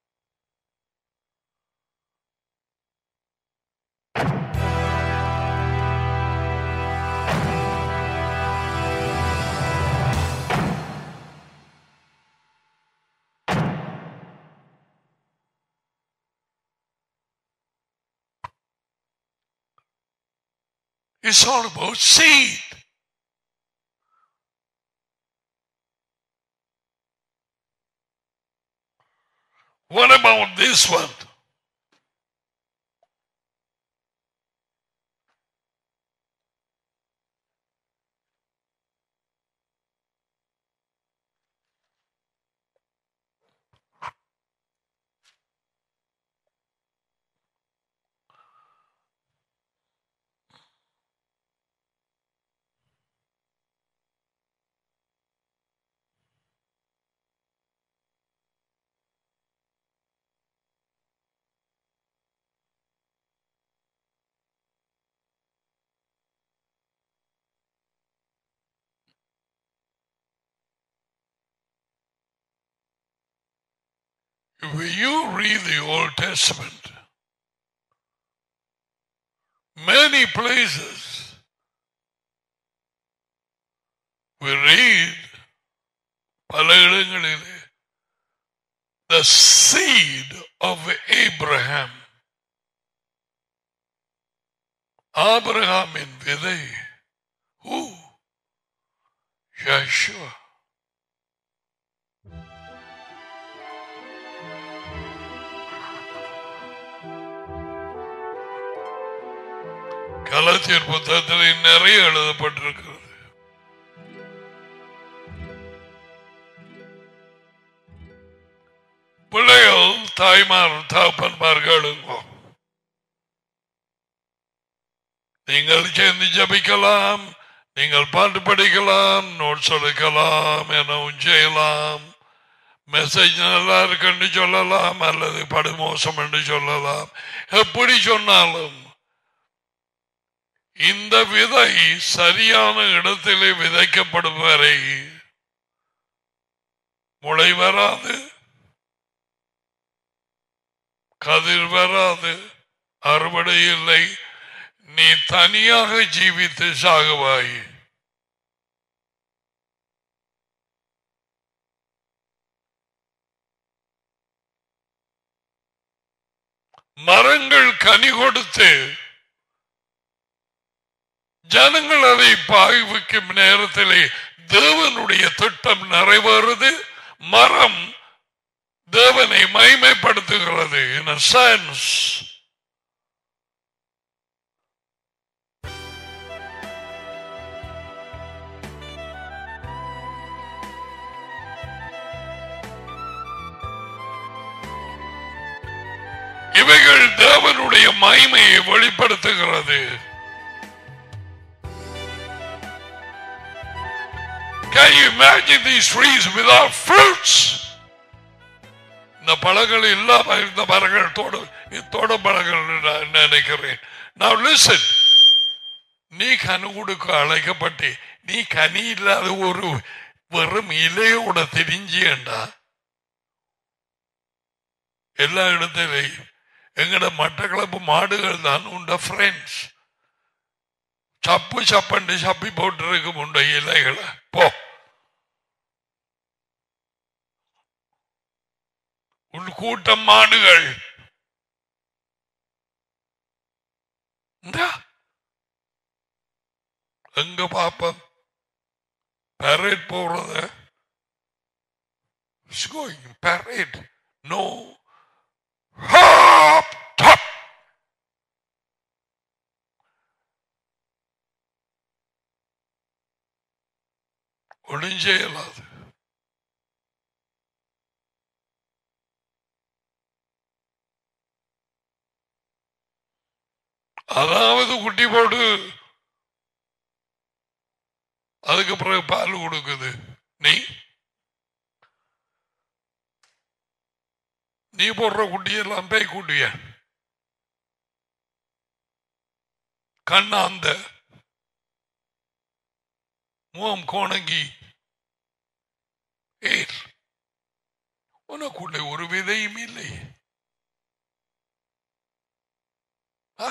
It's all about seed. What about this one? If you read the Old Testament, many places we read பல இடங்களிலே the seed of Abraham ஆபிரகாமின் விதை who Yeshua கலாச்சியர் புத்தகத்தில் நிறைய எழுதப்பட்டிருக்கிறது பிள்ளைகள் தாய்மார் தகப்பன்மார்களுங்கோ நீங்கள் சேர்ந்து ஜபிக்கலாம் நீங்கள் பாட்டு படிக்கலாம் நோட்ஸ் எடுக்கலாம் எனவும் செய்யலாம் மெசேஜ் நல்லா இருக்குன்னு சொல்லலாம் அல்லது படுமோசம் என்று சொல்லலாம் எப்படி சொன்னாலும் இந்த விதை சரியான இடத்திலே விதைக்கப்படும் வரை முளை வராது கதிர் வராது அறுவடை இல்லை நீ தனியாக ஜீவித்து சாகுவாய் மரங்கள் கனி கொடுத்து ஜனங்கள் அதை பாய்விக்கும் நேரத்திலே தேவனுடைய திட்டம் நிறைவேறுது மரம் தேவனை மைமைப்படுத்துகிறது in a sense அவைகள் தேவனுடைய மகிமையை வெளிப்படுத்துகிறது Can you imagine these trees without fruits? இந்த பழங்கள் இல்லாம இருந்த மரங்கள் தோட தோட பழங்கள் நான் நினைக்கிறேன் நான் listen நீ கனி கொடுக்க அழைக்கப்பட்டு நீ கனி இல்லாத ஒரு வெறும் இலையோட தெரிஞ்சியண்டா எல்லா இடத்திலையும் எங்கட மட்டக்களப்பு மாடுகள் தான் உண்ட ஃப்ரெண்ட்ஸ் சப்பு சப்பண்டு சப்பி போட்டிருக்கும் உண்ட இலைகளை போ உன் கூட்டம் மாடுகள் இந்தா. எங்க பாப்போம் பரேட் போறத It's going parade. No. Hop, top. ஒன்றும் செய்யலாது அதாவது குட்டி போடு அதுக்கு பிறகு பால் கொடுக்குது நீ நீ போடுற குட்டியெல்லாம் பேய் குட்டிய கண்ணா அந்த முகம் கோணங்கி ஏர் உனக்குள்ள ஒரு விதையும் இல்லை ஆ?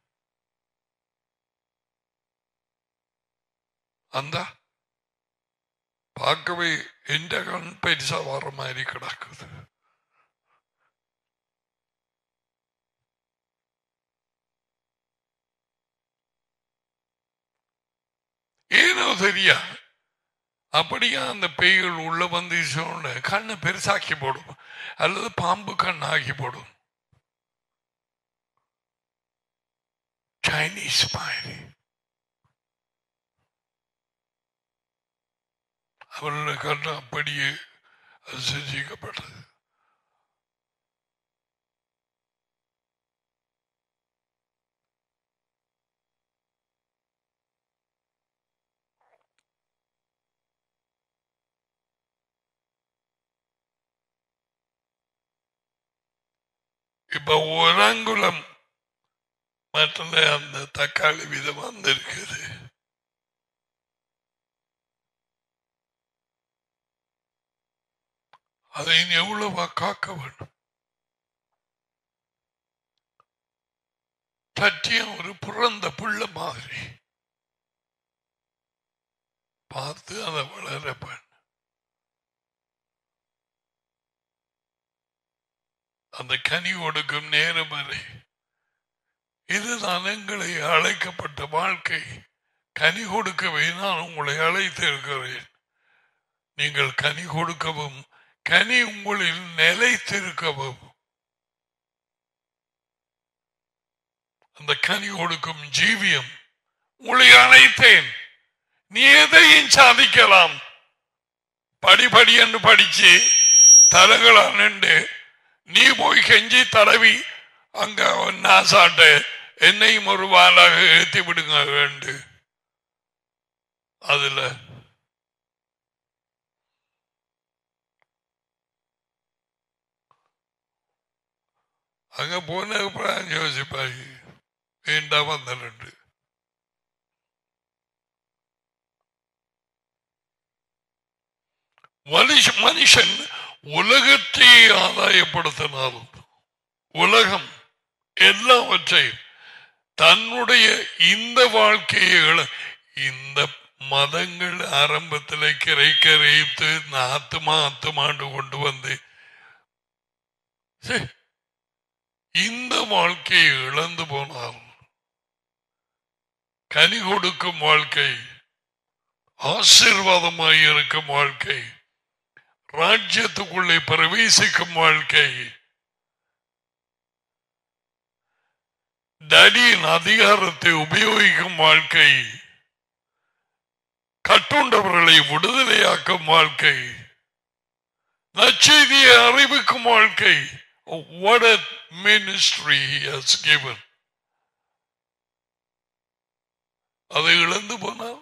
அந்த பார்க்கவே எந்த கண் பெருசா வர மாதிரி கிடக்குது ஏனோ தெரியா அப்படியா அந்த பேய்கள் உள்ள வந்து சொன்ன கண்ணை பெருசாக்கி போடும் அல்லது பாம்பு கண்ணாக்கி போடும் சைனீஸ் மாதிரி அவர்களுடைய கண்ணு அப்படியே அசிக்கப்பட்டது இப்ப ஒரு அங்குலம் மற்ற அந்த தக்காளி விதம் வந்திருக்குது அதை நீ எவ்வளவா காக்க வேண்டும் சத்தியம் ஒரு புறந்த புள்ள மாதிரி பார்த்து அதை வளர பண்ண அந்த கனி கொடுக்கும் நேரம் வரை இதுதான் எங்களை அழைக்கப்பட்ட வாழ்க்கை கனி கொடுக்கவே நான் உங்களை அழைத்திருக்கிறேன் நீங்கள் கனி கொடுக்கவும் கனி உங்களில் நிலைத்திருக்கவும் அந்த கனி கொடுக்கும் ஜீவியம் உங்களை அழைத்தேன் நீ எதையும் சாதிக்கலாம் படிப்படி என்று படிச்சு தலகளா நின்று நீ போய் கெஞ்சி தடவி அங்க நாசாட்ட என்னையும் ஒரு வாளாக ஏற்றி விடுங்க வேண்டு அதுல அங்க போன அப்புறம் யோசிப்பாங்க ஏண்டா வந்தனண்டு மனுஷ மனுஷன் உலகத்தை ஆதாயப்படுத்தினாலும் உலகம் எல்லாவற்றையும் தன்னுடைய இந்த வாழ்க்கையை இழ- இந்த மதங்கள் ஆரம்பத்தில் கிரை கரைத்து ஆத்துமா ஆத்துமாண்டு கொண்டு வந்து சே, இந்த வாழ்க்கையை இழந்து போனால் கனி கொடுக்கும் வாழ்க்கை ஆசீர்வாதமாய் இருக்கும் வாழ்க்கை ராஜ்யத்துக்குள்ளே பிரவேசிக்கும் வாழ்க்கை டடியின் அதிகாரத்தை உபயோகிக்கும் வாழ்க்கை கட்டுண்டவர்களை விடுதலையாக்கும் வாழ்க்கை நச்செய்தியை அறிவிக்கும் வாழ்க்கை what a ministry he has given. அதை இழந்து போனால்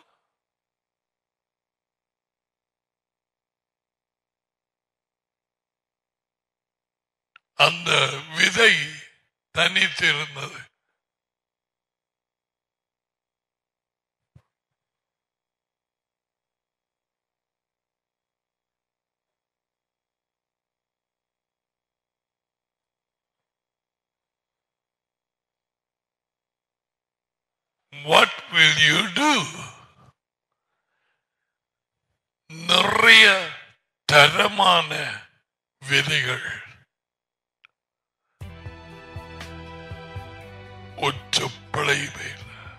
அந்த விதை தனித்திருந்தது What will you do? நிறைய தரமான விதைகள் ஒற்று பிழைவேல்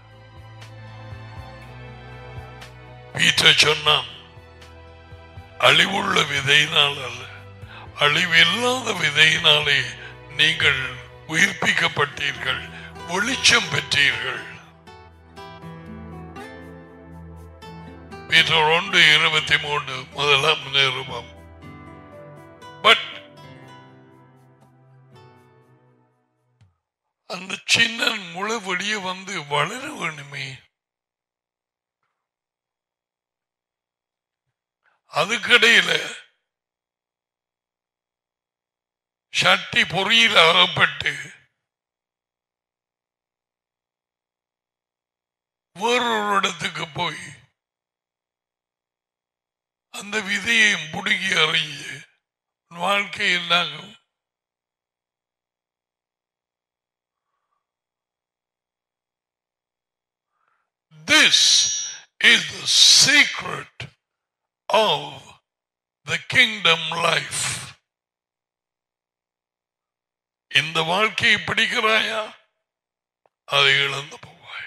பீட்டர் சொன்னான் அழிவுள்ள விதையினால் அல்ல அழிவில்லாத விதையினாலே நீங்கள் உயிர்ப்பிக்கப்பட்டீர்கள் வெளிச்சம் பெற்றீர்கள் பீட்டர் ஒன்று இருபத்தி மூன்று முதலாம் நிருபம் பட் அந்த சின்ன முளை வெளியே வந்து வளர வேணுமே அதுக்கிடையில சட்டி பொறியில் அகப்பட்டு வேறொரு இடத்துக்கு போய் அந்த விதையையும் புடுங்கி அறிஞ்சு வாழ்க்கை என்னாகும் This is the secret of the kingdom life. இந்த வாழ்க்கையை பிடிக்கிறாயா அதை இழந்து போவாய்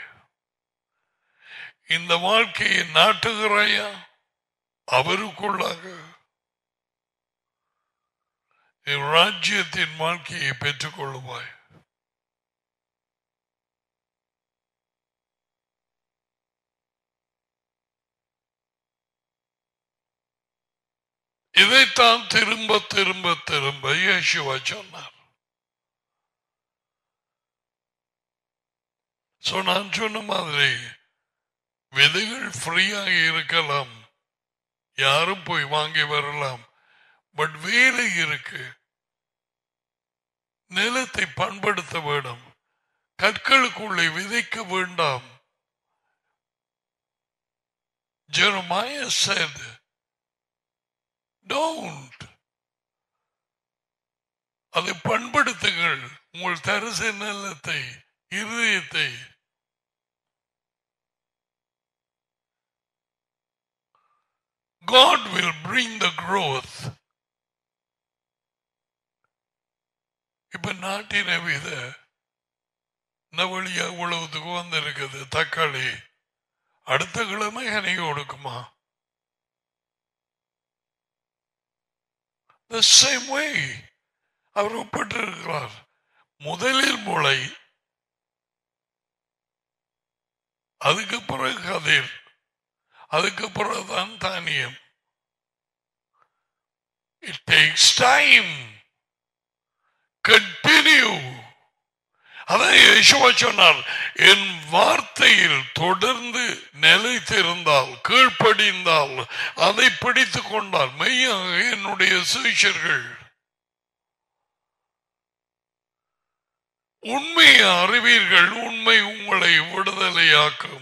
இந்த வாழ்க்கையை நாட்டுகிறாயா அவருக்குள்ளாக ராஜ்யத்தின் வாழ்க்கையை பெற்றுக் கொள்ளுவாய் இதைத்தான் திரும்ப திரும்ப திரும்ப இயேசுவா சொன்னார் சோ நான் சொன்ன மாதிரி விதைகள் ஃப்ரீயாக இருக்கலாம் யாரும் போய் வாங்கி வரலாம் பட் வேலை இருக்கு நிலத்தை பண்படுத்த வேண்டும் கற்களுக்குள்ளே விதைக்க வேண்டாம் Jeremiah said, Don't. அதை பண்படுத்துங்கள் உங்கள் தரிசு நிலத்தை இருதயத்தை God will bring the growth. இப்ப நாட்டின வித நவழியா உழவுத்துக்கு வந்திருக்குது தக்காளி அடுத்த கிழமை கனி கொடுக்குமா The same way அவர் ஒப்பிட்டிருக்கிறார் முதலில் முளை அதுக்கு பிறகு கதிர் அதுக்கு பிறகுதான் தானியம் இட் டேக்ஸ் டைம் கண்டினியூ அதான் யேசுவா சொன்னார் என் வார்த்தையில் தொடர்ந்து நிலைத்திருந்தால் கீழ்ப்படிந்தால் அதை பிடித்துக் கொண்டால் மெய்யாக என்னுடைய சீஷர்கள் உண்மையை அறிவீர்கள் உண்மை உங்களை விடுதலையாக்கும்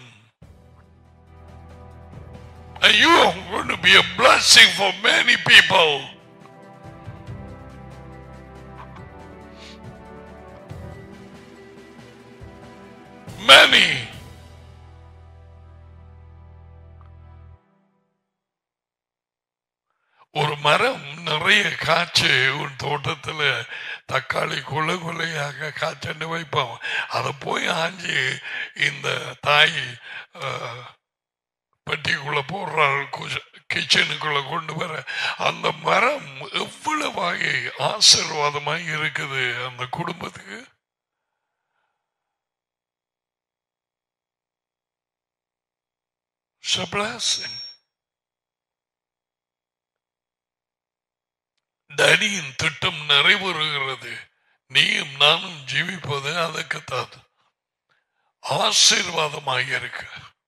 And you are going to be a blessing for many people. Many. ஒரு மரம் நிறைய காய்ச்சி உன் தோட்டத்துல தக்காளி கொலை கொலையாக காய்ச்சண்டு வைப்போம் அதை போய் ஆஞ்சி இந்த தாய் அஹ், பெட்டிக்குள்ள போடுறாள் கிச்சனுக்குள்ள கொண்டு வர அந்த மரம் எவ்வளவாக ஆசீர்வாதமாக இருக்குது அந்த குடும்பத்துக்கு It's a blessing. டடியின் திட்டம் நிறைவேறுகிறது நீயும் நானும் ஜீவிப்பது அதுக்குத்தான் ஆசீர்வாதமாக இருக்கு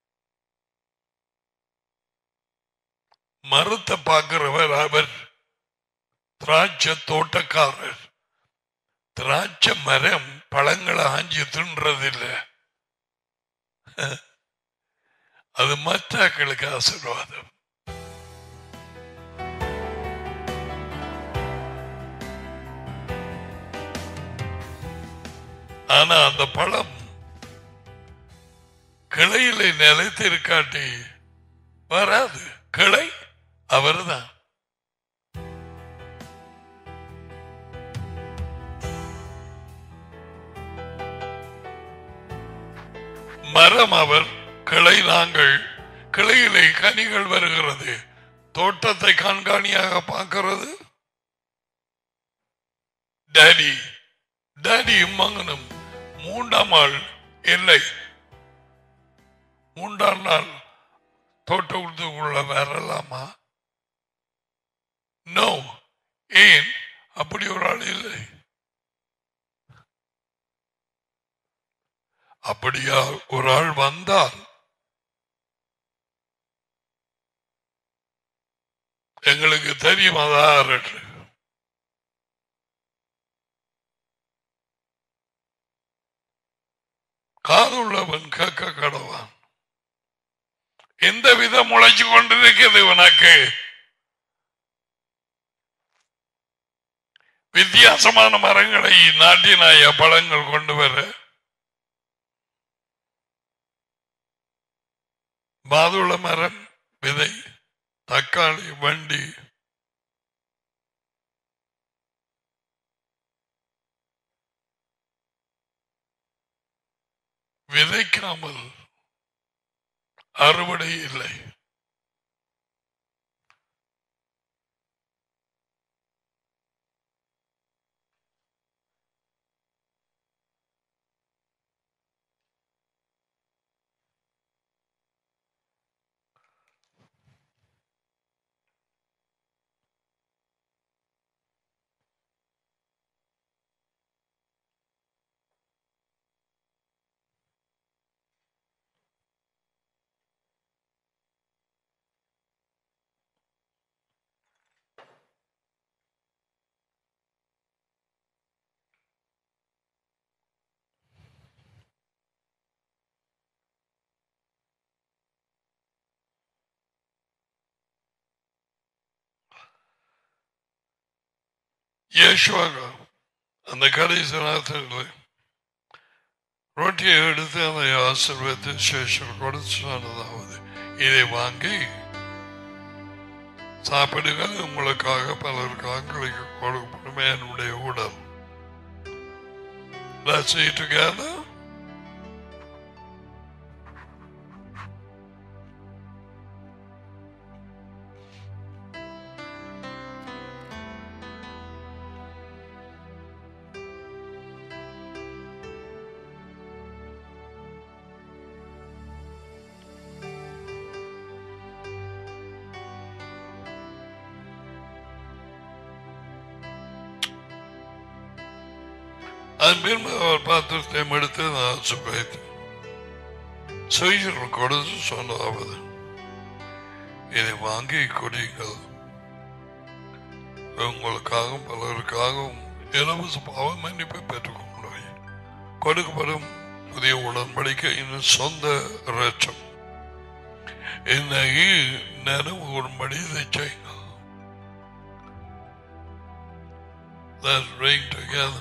மரத்தை பார்க்கிறவர் அவர் திராட்சை தோட்டக்காரர் திராட்சை மரம் பழங்களை ஆஞ்சி தின்றதில்லை அது மற்றாக்களுக்கு ஆசீர்வாதம் ஆனா அந்த பழம் கிளையிலே நிலைத்திருக்காட்டி வராது கிளை அவர்தான் மரம் அவர் கிளை நாங்கள் கிளையிலே கனிகள் வருகிறது தோட்டத்தை கண்காணியாக பார்க்கிறது டேடி டேடியும் மகனும் மூன்றாம் ஆள் இல்லை மூன்றாம் நாள் தோட்டத்துக்குள்ள வரலாமா நோ ஏன் அப்படி ஒரு ஆள் இல்லை அப்படியா ஒரு ஆள் வந்தால் எங்களுக்கு தெரியும் அதான் என்று காதுள்ளவன் கேட்க கடவான் எந்த விதம் முளைச்சு கொண்டிருக்கிறது உனக்கு வித்தியாசமான மரங்களை நாட்டினாய பழங்கள் கொண்டு வர மாதுள மரம் விதை தக்காளி வண்டி விதைக்காமல் அறுவடை இல்லை இயேசுவாக அந்த கடைசி நேரத்தில் ரொட்டியை எடுத்து அதை ஆசிர்வத்து சேஷர் கொடுத்து சொன்னதாவது இதை வாங்கி சாப்பிடுங்கள் உங்களுக்காக பலருக்காக கொடுக்கப்படும் என்னுடைய உடல் Let's eat together. அன்பின் அவர் பாத்திரத்தை எடுத்து நான் சுவைத்து செய்கிற கொடுத்து சொன்னதாவது இதை வாங்கி குடிங்கள் உங்களுக்காகவும் பலருக்காகவும் இலவச பாவ மன்னிப்பை பெற்றுக்கொண்டு கொடுக்கப்படும் புதிய உடன்படிக்கையின் சொந்த ரச்சம் என்னை நினைவு கூடும்படி இதை செய்யுங்கள் Let's ring together.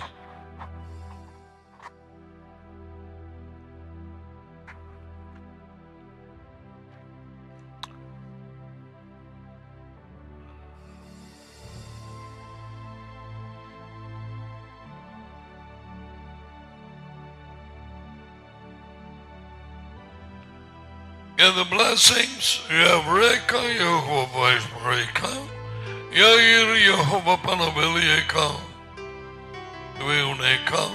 And the blessings Yavreka Yehovah Isbreka Yair Yehovah Panabilieka Viuneka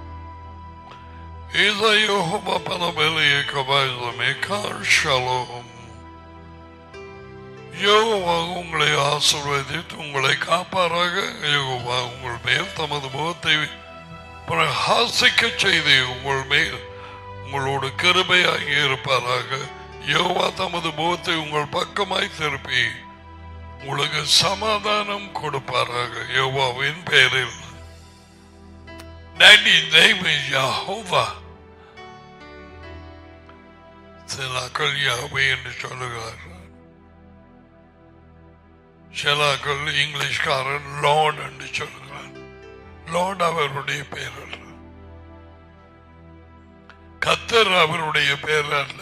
Iza Yehovah Panabilieka Vaizameka Shalom யோகோவா உங்களை ஆசீர்வதித்து உங்களை காப்பாராக யோகோவா உங்கள் மேல் தமது முகத்தை பிரகாசிக்க செய்து உங்கள் மேல் உங்களோடு கிருபையாகி இருப்பாராக யோவா தமது முகத்தை உங்கள் பக்கமாய் திருப்பி உங்களுக்கு சமாதானம் கொடுப்பாராக யோவாவின் பெயரில் Daddy name is Jehovah. சிலாக்கள் யாவே என்று சொல்லுகிறார்கள் சிலாக்கள் இங்கிலீஷ்காரன் லார்ட் என்று சொல்லுகிறார் லார்ட் அவருடைய பெயர் அல்ல கத்தர் அவருடைய பெயர் அல்ல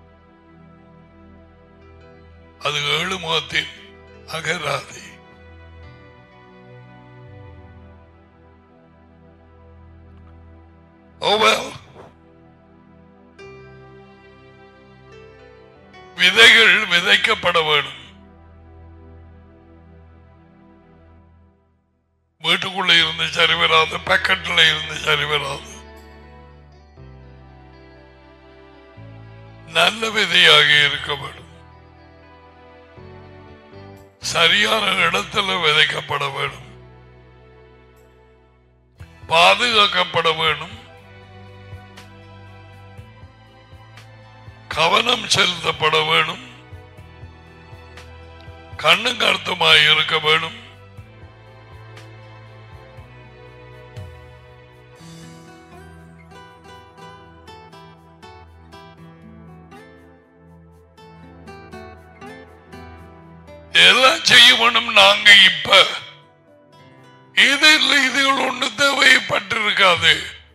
அது ஏழு முகத்தின் அகராதி Oh well. விதைகள் விதைக்கப்பட வேண்டும் வீட்டுக்குள்ள இருந்து சரி வராது பக்கெட்ல இருந்து சரி வராது நல்ல விதையாக இருக்க வேண்டும் சரியான இடத்துல விதைக்கப்பட வேண்டும் பாதுகாக்கப்பட வேண்டும் கவனம் செலுத்தப்பட வேணும் கண்ணு கருத்துமாய் இருக்க வேணும் எல்லாம் செய்ய வேணும் நாங்க இப்ப இது இல்லை இதுகள் ஒன்று தேவைப்பட்டிருக்காது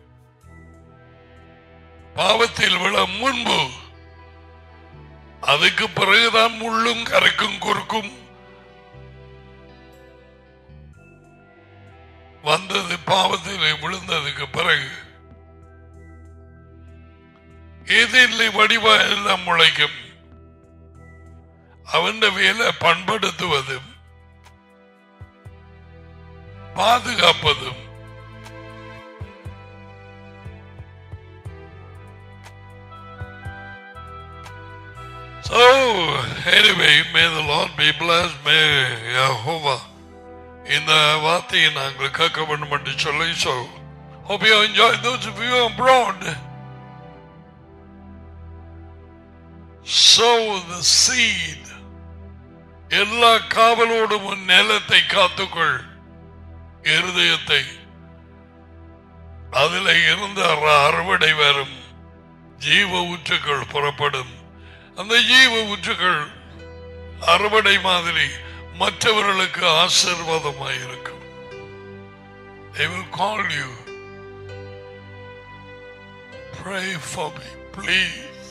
பாவத்தில் விழ முன்பு அதுக்கு பிறகுதான் முள்ளும் கரைக்கும் குறுக்கும் வந்தது பாவத்தில் விழுந்ததுக்கு பிறகு எதிரில் வடிவா எல்லாம் முளைக்கும் அவன் வேலை பண்படுத்துவதும் பாதுகாப்பதும் So, anyway, may the Lord be blessed. May Jehovah இந்த வார்த்தையை நாங்கள் கேட்க வேண்டும் என்று சொல்லி so hope you enjoy those of you abroad sow the seed எல்லா காவலோடும் உன் நிலத்தை காத்துக்கொள் இருதயத்தை அதில் இருந்த அறுவடை வரும் ஜீவ ஊற்றுக்கள் புறப்படும் அந்த ஜீவ ஊற்றுக்கள் அறுவடை மாதிரி மற்றவர்களுக்கு ஆசீர்வாதமாக இருக்கும் They will call you. Pray for me, please.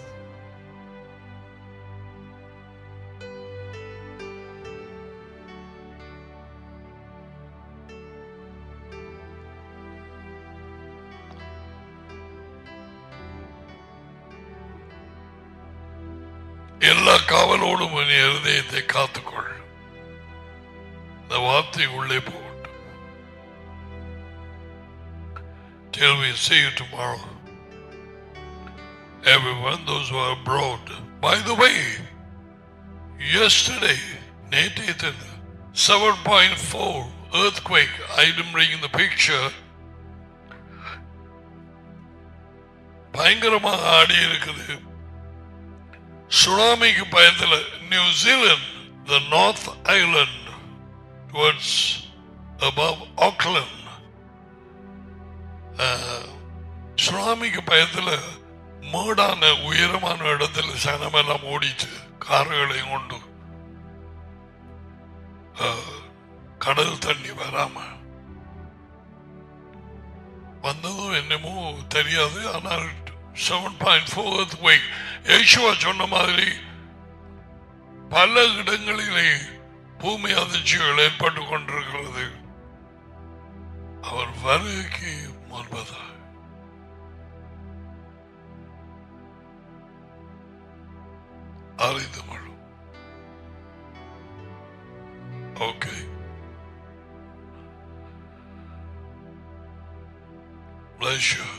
எல்லா காவலோடும் உன் இருதயத்தை காத்துக்கொள் இந்த வார்த்தை உள்ளே போகட்டும் Till we see you tomorrow. Everyone, those who are abroad. By the way, yesterday, Nathan, 7.4 earthquake. I didn't bring the picture. பயங்கரமாக ஆடி இருக்குது சுனாமிக்கு பயத்துல New Zealand the North Island towards above Auckland சுனாமிக்கு பயத்துல மேடான உயரமான இடத்துல சனமெல்லாம் ஓடிச்சு கார்களையும் கொண்டு அஹ், கடல் தண்ணி வராம வந்ததும் என்னமோ தெரியாது ஆனால் செவன் பாயிண்ட் ஃபோர் வைக் யேசுவா சொன்ன மாதிரி பல இடங்களிலே பூமி அதிர்ச்சிகள் ஏற்பட்டு கொண்டிருக்கிறது அவர் வருகைக்கு முன்பதாக அறிந்து கொள்ளும் ஓகே Bless you.